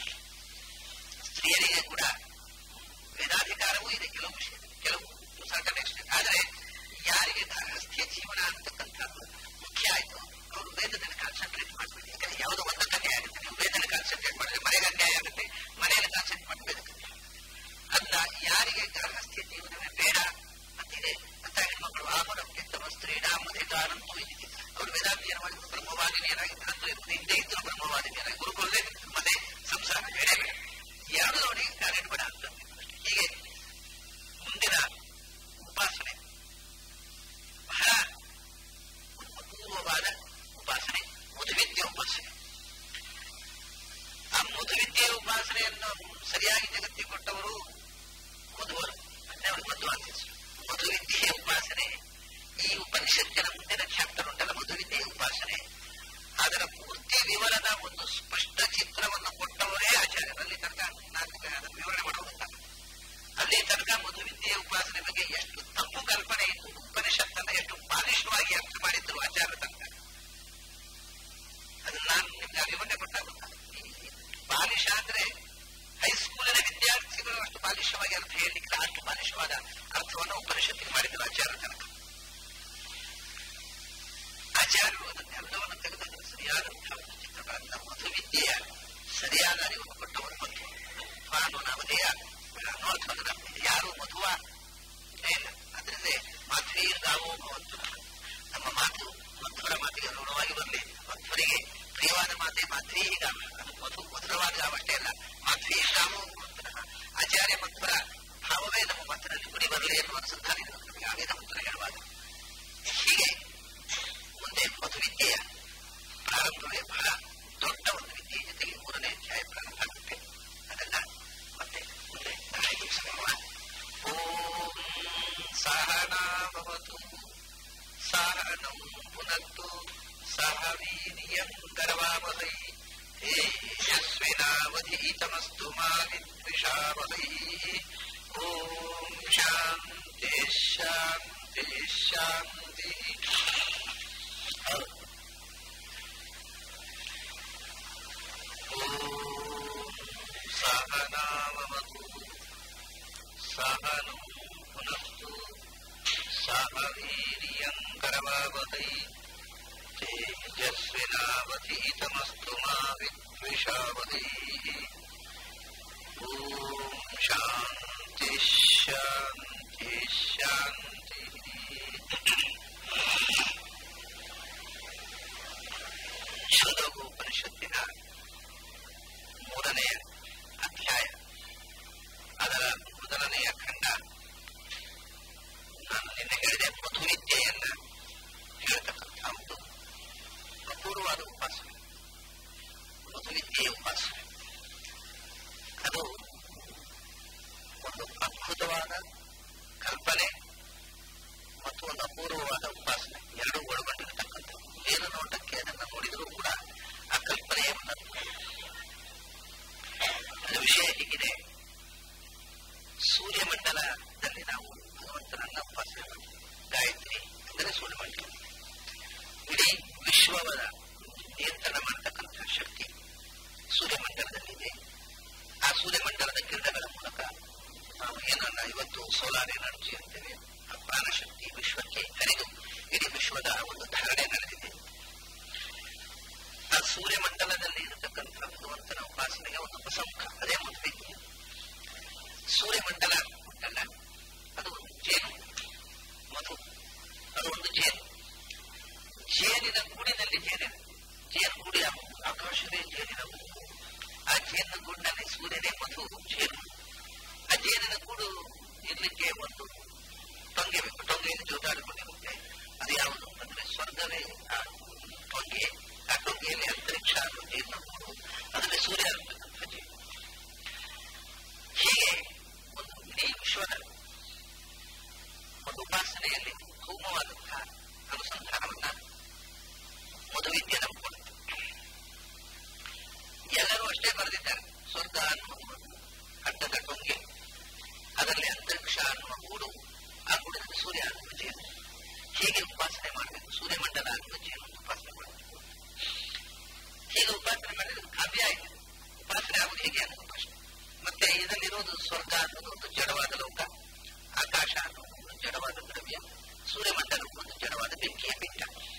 ಸ್ತ್ರೀಯರಿಗೆ ಕೂಡ ವೇದಾಧಿಕಾರವೂ ಇದೆ ಕೆಲವು ವಿಷಯ ಕೆಲವು ಸರ್ಟನ್ ಎಕ್ಸ್ಟೆಂಟ್ ಆದರೆ ಯಾರಿಗೆ ಗಾರ್ಹಸ್ಥ್ಯ ಜೀವನ ಅಂತಕ್ಕಂಥದ್ದು ಮುಖ್ಯ ಆಯ್ತು ಅವರು ವೇದದಲ್ಲಿ ಕಾನ್ಸಂಟ್ರೇಟ್ ಮಾಡಬೇಕು ಯಾಕಂದ್ರೆ ಯಾವುದೋ ಒಂದಕ್ಕೆ ಅನ್ಯಾಯ ಆಗುತ್ತೆ ನೀವು ವೇದದಲ್ಲಿ ಕಾನ್ಸಂಟ್ರೇಟ್ ಮಾಡಿದ್ರೆ ಮನೆಗೆ ಅನ್ಯಾಯ ಆಗುತ್ತೆ ಮನೆಯಲ್ಲಿ ಕಾನ್ಸಂಟ್ರೇಟ್ ಮಾಡಬೇಕು ಅಲ್ಲ ಯಾರಿಗೆ ಗಾರ್ಹಸ್ಥ್ಯ ಜೀವನವೇ ಬೇಡ ಅಂತಿದೆ ಅಂತ ಹೆಣ್ಮಕ್ಳು ಆಮರಂ ಕೆತ್ತವ ಸ್ತ್ರೀಡ ಮಧಿಕಾರಂತೂ ಇದೆ ಅವರು ವೇದಾಧ್ಯಯನ ಮಾಡಿದ್ರು ಬ್ರಹ್ಮವಾದಿನಿಯರಾಗಿದ್ದಾರೆ ಅಂದ್ರೆ ಹಿಂದೆ ಇದ್ರು ಬ್ರಹ್ಮವಾದಿನಿಯರಾಗಿ ಗುರುಕುಲದೇ ಮತ್ತೆ ಸಂಸಾರ ಬೇಡ ಬೇಡ ಯಾರು ನೋಡಿ ಕಾರ್ಯ ಬೇಡ ಅಂತ ಹೀಗೆ ಮುಂದಿನ ಉಪಾಸನೆ ಬಹಳ ಅಪೂರ್ವವಾದ ಉಪಾಸನೆ ಮಧುವಿದ್ಯೆ ಉಪಾಸನೆ ಆ ಮಧುವಿದ್ಯೆಯ ಉಪಾಸನೆಯನ್ನು ಸರಿಯಾಗಿ ಜಗತ್ತಿಗೆ ಕೊಟ್ಟವರು ಮಧುವರು ಅಂದ್ರೆ ಅವರು ಮಧು ಅಂತ ಹೆಸರು ಮಧುವಿದ್ಯೆಯ ಉಪಾಸನೆ ಈ ಉಪನಿಷತ್ತಿನ ಮುಂದಿನ ಚಾಪ್ಟರ್ ಉಂಟಲ್ಲ ಮಧುವಿದ್ಯೆಯ ಉಪಾಸನೆ ಅದರ ಪೂರ್ತಿ ವಿವರದ ಒಂದು ಸ್ಪಷ್ಟ ಚಿತ್ರವನ್ನು ಕೊಟ್ಟವರೇ ಆಚಾರ್ಯರಲ್ಲಿ ತನಕ ನಾನು ಅದನ್ನು ವಿವರಣೆ ಮಾಡುವುದಿಲ್ಲ ಅಲ್ಲಿ ತನಕ ಮಧುವಿದ್ಯೆಯ ಉಪಾಸನೆ ಬಗ್ಗೆ ಎಷ್ಟು ತಪ್ಪು ಕಲ್ಪನೆ ಇತ್ತು ಉಪನಿಷತ್ತನ್ನ ಎಷ್ಟು ಬಾಲಿಶವಾಗಿ ಅರ್ಥ ಮಾಡಿದ್ರು ಆಚಾರ್ಯ ತನಕ ಅದನ್ನ ನಾನು ನಿಮ್ಗೆ ಆ ವಿವರಣೆ ಕೊಟ್ಟಾಗ ಬಾಲಿಶ ಅಂದ್ರೆ ಹೈಸ್ಕೂಲಿನ ವಿದ್ಯಾರ್ಥಿಗಳು ಅಷ್ಟು ಬಾಲಿಶವಾಗಿ ಅರ್ಥ ಹೇಳಲಿಕ್ಕೆ ಅಷ್ಟು ಬಾಲಿಶವಾದ ಅರ್ಥವನ್ನು ಉಪನಿಷತ್ತಿಗೆ ಮಾಡಿದ್ರು ಆಚಾರ್ಯ ತನಕ ಆಚಾರ್ಯರು ಅದನ್ನೆಲ್ಲವನ್ನು ತೆಗೆದು ಸರಿಯಾದಂತಹ ಒಂದು ಚಿತ್ರಗಳನ್ನ ಮಧುವಿದ್ಯೆಯ ಸರಿಯಾದ ಅರಿವನ್ನು ಕೊಟ್ಟವರು ಮತ್ತು ನಾನು ನವದೆಯ ಅರ್ಥವನ್ನು ಯಾರು ಮಧುವ ಇಲ್ಲ ಅದರಿಂದ ಮಾಧ್ವೀರ್ ಗಾವೋ ಭವಂತು ನಮ್ಮ ಮಾತು ಮಧ್ವರ ಮಾತಿಗೆ ಅನುಗುಣವಾಗಿ ಬರಲಿ ಮಧ್ವರಿಗೆ ಪ್ರಿಯವಾದ ಮಾತೆ ಮಾಧ್ವೀ ಗಾಮ ಅದು ಮಧು ಮಧುರವಾದ ಗಾವಷ್ಟೇ ಅಲ್ಲ ಮಾಧ್ವೀ ಗಾಮೋ ಭವಂತಃ ಆಚಾರ್ಯ ಮಧ್ವರ ಭಾವವೇ ನಮ್ಮ ಮಾತಿನಲ್ಲಿ ಗುರಿ ಬರಲಿ ಎನ್ನುವ ಅನುಸಂಧಾನ ನಮಗೆ ಆವೇದ ಮಂತ್ರ ಹೇಳುವಾಗ ಹೀಗೆ ಮುಂದೆ ಮಧುವಿದ್ಯೆಯ ಪ್ರಾರಂಭವೇ ಬಹಳ ದೊಡ್ಡ ಒಂದು ವಿದ್ಯೆ ಜೊತೆಗೆ ಮೂರನೇ ಅಧ್ಯಾಯ ಪ್ರಾರಂಭ ಆಗುತ್ತೆ ಅದನ್ನ ಮತ್ತೆ ಮುಂದೆ ನಾಳೆ ದಿವಸ ನೋಡುವ ಓಂ ಸಹನಾಭವತು ಸಹನಂ ಪುನತ್ತು ಸಹ ವೀರ್ಯಂ ಗರ್ವಾವಹೈ ತೇಜಸ್ವಿನಾವಧೀತಮಸ್ತು ಮಾ ವಿದ್ವಿಷಾವಹೈ ಓಂ ಶಾಂತಿ ಶಾಂತಿ ಶಾಂತಿ सहनावतु सहनु पुनस्तु सह वीर्यं करवावहै तेजस्विनावतीतमस्तु मा विद्विषावतीः ॐ शान्ति शान्ति शान्तिः ಛಂದೋಪನಿಷತ್ತಿನ ಮೂರನೆಯ ಅಧ್ಯಾಯ ಅದರ ಮೊದಲನೆಯ ಖಂಡ ನಾನು ನಿನ್ನೆ ಹೇಳಿದೆ ಮಧುವಿದ್ಯೆಯನ್ನ ಹೇಳ್ತಕ್ಕಂಥ ಒಂದು ಅಪೂರ್ವವಾದ ಉಪಾಸನೆ ಮಧುವಿದ್ಯೆಯ ಉಪಾಸನೆ ಅದು ಒಂದು ಅದ್ಭುತವಾದ ಕಲ್ಪನೆ ಮತ್ತು ಒಂದು ಅಪೂರ್ವವಾದ ಉಪಾಸನೆ ಎರಡೂ ಒಳಗೊಂಡಿರತಕ್ಕಂಥದ್ದು ಏನು ನೋಟಕ್ಕೆ ಅದನ್ನು ನೋಡಿದರೂ ಕೂಡ ಆ ಕಲ್ಪನೆಯೇ ಒಂದು ಅದ್ಭುತ. ಅದರ ವಿಷಯ ಹೀಗಿದೆ ಸೂರ್ಯಮಂಡಲದಲ್ಲಿ ನಾವು ಭಗವಂತನನ್ನ ಉಪಾಸನೆ ಮಾಡ್ತೀವಿ ಗಾಯತ್ರಿ ಅಂದರೆ ಸೂರ್ಯಮಂಡಲ ಇಡೀ ವಿಶ್ವದ ನಿಯಂತ್ರಣ ಮಾಡತಕ್ಕಂಥ ಶಕ್ತಿ ಸೂರ್ಯಮಂಡಲದಲ್ಲಿದೆ ಆ ಸೂರ್ಯಮಂಡಲದ ಕಿರಣಗಳ ಮೂಲಕ ನಾವು ಏನನ್ನ ಇವತ್ತು ಸೋಲಾರ್ ಎನರ್ಜಿ ಅಂತೇವೆ ಆ ಪ್ರಾಣಶಕ್ತಿ ವಿಶ್ವಕ್ಕೆ ಹರಿದು ಇಡೀ ವಿಶ್ವದ ಒಂದು ಧಾರಣೆ ನಡೆದಿದೆ ಆ ಸೂರ್ಯಮಂಡಲದಲ್ಲಿ ಇರತಕ್ಕಂಥ ಭಗವಂತನ ಉಪಾಸನೆಗೆ ಒಂದು ಪ್ರಸಮುಖ ಅದೇ ಮಧುವಿದ್ಯೆ ಸೂರ್ಯಮಂಡಲ ಉಂಟಲ್ಲ ಅದು ಒಂದು ಜೇನು ಮಧು ಅದು ಒಂದು ಜೇನು ಜೇನಿನ ಗೂಡಿನಲ್ಲಿ ಜೇನಿನ ಜೇನು ಗೂಡಿ ಆಕಾಶವೇ ಜೇನಿನ ಗೂಡು ಆ ಜೇನಿನ ಗೂಡಿನಲ್ಲಿ ಸೂರ್ಯನೇ ಮಧು ಜೇನು ಆ ಜೇನಿನ ಗೂಡು ಇರ್ಲಿಕ್ಕೆ ಒಂದು ಟೊಂಗೆ ಬೇಕು ಟೊಂಗೆಯಲ್ಲಿ ಜೋತಾಡಿಕೊಂಡಿರುತ್ತೆ ಅದು ಯಾವುದು ಅಂದ್ರೆ ಸ್ವರ್ಗವೇ ಆ ಟೊಂಗೆ ಆ ಟೊಂಗೆಯಲ್ಲಿ ಅಂತರಿಕ್ಷ ಅನ್ನೋ ಜೇನಿನ ಗೂಡು ಅದರಲ್ಲಿ ಸೂರ್ಯ ಅಂತಕ್ಕಂಥ ಜೇನು ಹೀಗೆ ಒಂದು ಇಡೀ ವಿಶ್ವದ ಒಂದು ಉಪಾಸನೆಯಲ್ಲಿ ಭೌಮವಾದಂತಹ ಅನುಸಂಧಾನವನ್ನ ಮಧುವಿದ್ಯೆ ನಮ್ಗೆ ಕೊಡುತ್ತೆ ಎಲ್ಲರೂ ಅಷ್ಟೇ ಬರೆದಿದ್ದಾರೆ ಸ್ವರ್ಗ ಅನ್ನುವುದು ಅಡ್ಡದ ಟೊಂಗೆ ಅದರಲ್ಲಿ ಅಂತರಿಕ್ಷ ಅನ್ನುವ ಗೂಡು ಆ ಗೂಡಿನಲ್ಲಿ ಸೂರ್ಯ ಅನ್ನುವ ಜೇನು ಹೀಗೆ ಉಪಾಸನೆ ಮಾಡಬೇಕು ಸೂರ್ಯಮಂಡಲ ಅನ್ನುವ ಜೇನು ಉಪಾಸನೆ ಮಾಡಬೇಕು ಹೀಗೆ ಉಪಾಸನೆ ಮಾಡಿದ್ರೆ ಕಾವ್ಯ ಆಯ್ತು ಉಪಾಸನೆ ಆಗುವುದು ಹೇಗೆ ಅನ್ನೋದು ಪ್ರಶ್ನೆ ಮತ್ತೆ ಇದರಲ್ಲಿರೋದು ಸ್ವರ್ಗ ಅನ್ನೋದು ಒಂದು ಜಡವಾದ ಲೋಕ ಆಕಾಶ ಅನ್ನೋದು ಒಂದು ಜಡವಾದ ದ್ರವ್ಯ ಸೂರ್ಯಮಂಡಲ ಒಂದು ಜಡವಾದ ಬೆಂಕಿಯ ಬೆಟ್ಟ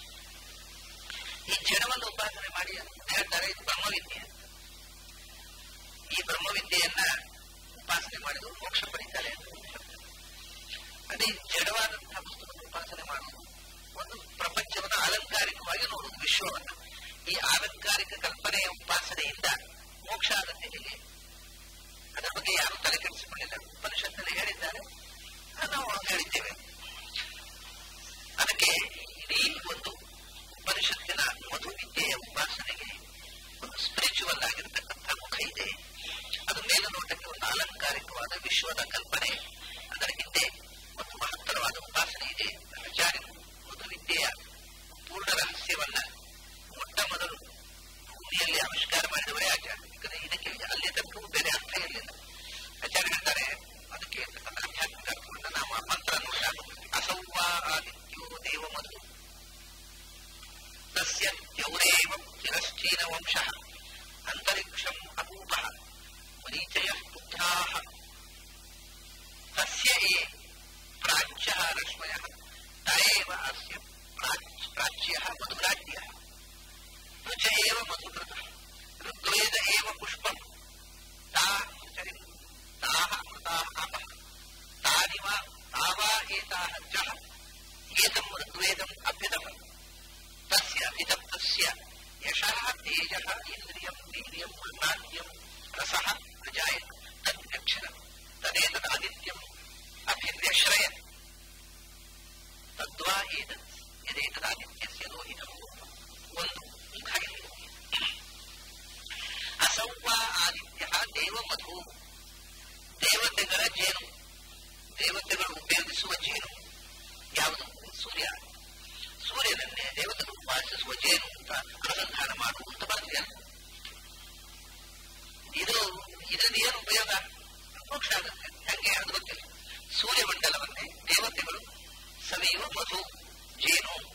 ಈ ಜಡವನ್ನು ಉಪಾಸನೆ ಮಾಡಿ ಹೇಳ್ತಾರೆ ಇದು ಬ್ರಹ್ಮವಿದ್ಯೆ ಅಂತ ಈ ಬ್ರಹ್ಮವಿದ್ಯೆಯನ್ನ ಉಪಾಸನೆ ಮಾಡಿದವರು ಮೋಕ್ಷ ಪಡಿತಾರೆ ಅಂತ ಹೇಳ್ತಾರೆ. ಅದೇ ಜಡವಾದಂತಹ ವಸ್ತುವನ್ನು ಉಪಾಸನೆ ಮಾಡುವುದು ಒಂದು ಪ್ರಪಂಚವನ್ನು ಅಲಂಕಾರಿಕವಾಗಿ ನೋಡುವುದು ವಿಶ್ವವನ್ನ ಈ ಆಲಂಕಾರಿಕ ಕಲ್ಪನೆಯ ಉಪಾಸನೆಯಿಂದ ಮೋಕ್ಷ ಆಗತ್ತೆ ಹೇಗೆ ಅದರ ಬಗ್ಗೆ ಯಾರು ತಲೆ ಕೆಡಿಸಿಕೊಂಡಿಲ್ಲ ಉಪನಿಷತ್ನಲ್ಲಿ ಹೇಳಿದ್ದಾರೆ ಅದು ನಾವು ಹೇಳಿದ್ದೇವೆ ಅದಕ್ಕೆ ಇಡೀ ಒಂದು ಉಪನಿಷತ್ತಿನ ಮಧು ವಿದ್ಯೆಯ ಉಪಾಸನೆಗೆ ಒಂದು ಸ್ಪಿರಿಚುವಲ್ ಆಗಿರತಕ್ಕಂಥ ಮುಖ ಇದೆ ಅದು ಮೇಲುನೋಟಕ್ಕೆ ಒಂದು ಅಲಂಕಾರಿಕವಾದ ವಿಶ್ವದ ಕಲ್ಪನೆ ಅದರ ಹಿಂದೆ ಒಂದು ಮಹತ್ತರವಾದ ಉಪಾಸನೆ ಇದೆ ಆಚಾರ್ಯರು ಮಧು ವಿದ್ಯೆಯ ಪೂರ್ಣ ರಹಸ್ಯವನ್ನ ಮೊಟ್ಟ ಮೊದಲು ಭೂಮಿಯಲ್ಲಿ ಆವಿಷ್ಕಾರ ಮಾಡಿದವರೇ ಆಚಾರ್ಯ ಯಾಕಂದ್ರೆ ಇದಕ್ಕೆ ಅಲ್ಲಿ ತನಕ ಬೇರೆ ಅರ್ಥ ಇರಲಿಲ್ಲ ಆಚಾರ್ಯ ಹೇಳ್ತಾರೆ ಅದಕ್ಕೆ ಇರ್ತಕ್ಕಂಥ ಆಧ್ಯಾತ್ಮಿಕ ಅರ್ಥವನ್ನ ನಾವು ಆ ಮಂತ್ರ ನೋಡಿದಾಗ ಅಸೌವ ಆದಿತ್ಯೋ ದೇವ ಮಧು ತಸ್ಯ ದ್ಯೌರೇವ ಚಿರಶ್ಚೀನ ವಂಶ ಅಂತರಿಕ್ಷಂ ಅಪೂಪ ಮರೀಚಯ ಪುತ್ರಾ ತಸ್ಯ ಏ ಪ್ರಾಚ್ಯ ರಶ್ಮಯ ತಯೇವ ಅಸ್ಯ ಪ್ರಾಚ್ಯ ಮಧುರಾಜ್ಯ ರುಚ ಏವ ಮಧುಕೃತ ಋಗ್ವೇದ ಏವ ಪುಷ್ಪಂ ತಾ ಚರಿಂ ತಾಹ ಮೃತಾಃ ಅಪಃ ತಾನಿವ ತಾವಾ ಏತಾಃ ಜಃ ಏತಂ ಋಗ್ವೇದಂ ಅಭ್ಯುದಪಂ ತಸ್ಯ ಅಭಿತಪ್ತಸ್ಯ ಯಶಃ ತೇಜಃ ಇಂದ್ರಿಯಂ ವೀರ್ಯಂ ನಾಟ್ಯಂ ರಸಃ ಪ್ರಜಾಯತ್ ತದ್ಯಕ್ಷರಂ ತದೇತದಾದಿತ್ಯಂ ಅಭಿವ್ಯಶ್ರಯತ್ ತದ್ವಾ ಏತತ್ ಯದೇತದಾದಿತ್ಯಸ್ಯ ಲೋಹಿತಂ ಒಂದು ಮುಖಾಗಿದೆ ಅಸೌವ ಆದಿತ್ಯ ದೇವಮಧು ದೇವತೆಗಳ ಜೇನು ದೇವತೆಗಳು ಉಪಯೋಗಿಸುವ ಜೇನು ಯಾವುದು ಸೂರ್ಯ ಸೂರ್ಯನನ್ನೇ ದೇವತೆಗಳು ಉಪಾಸಿಸುವ ಜೇನು ಅಂತ ಅನುಸಂಧಾನ ಮಾಡುವಂತ ಬರ್ತದೆ ಇದು ಇದರಿಂದ ಏನು ಉಪಯೋಗ ಮೋಕ್ಷ ಆಗುತ್ತೆ ಹೆಂಗೆ ಅದು ಗೊತ್ತಿಲ್ಲ ಸೂರ್ಯಮಂಡಲವನ್ನೇ ದೇವತೆಗಳು ಸವಿಯುವ ಮಧು ಜೇನು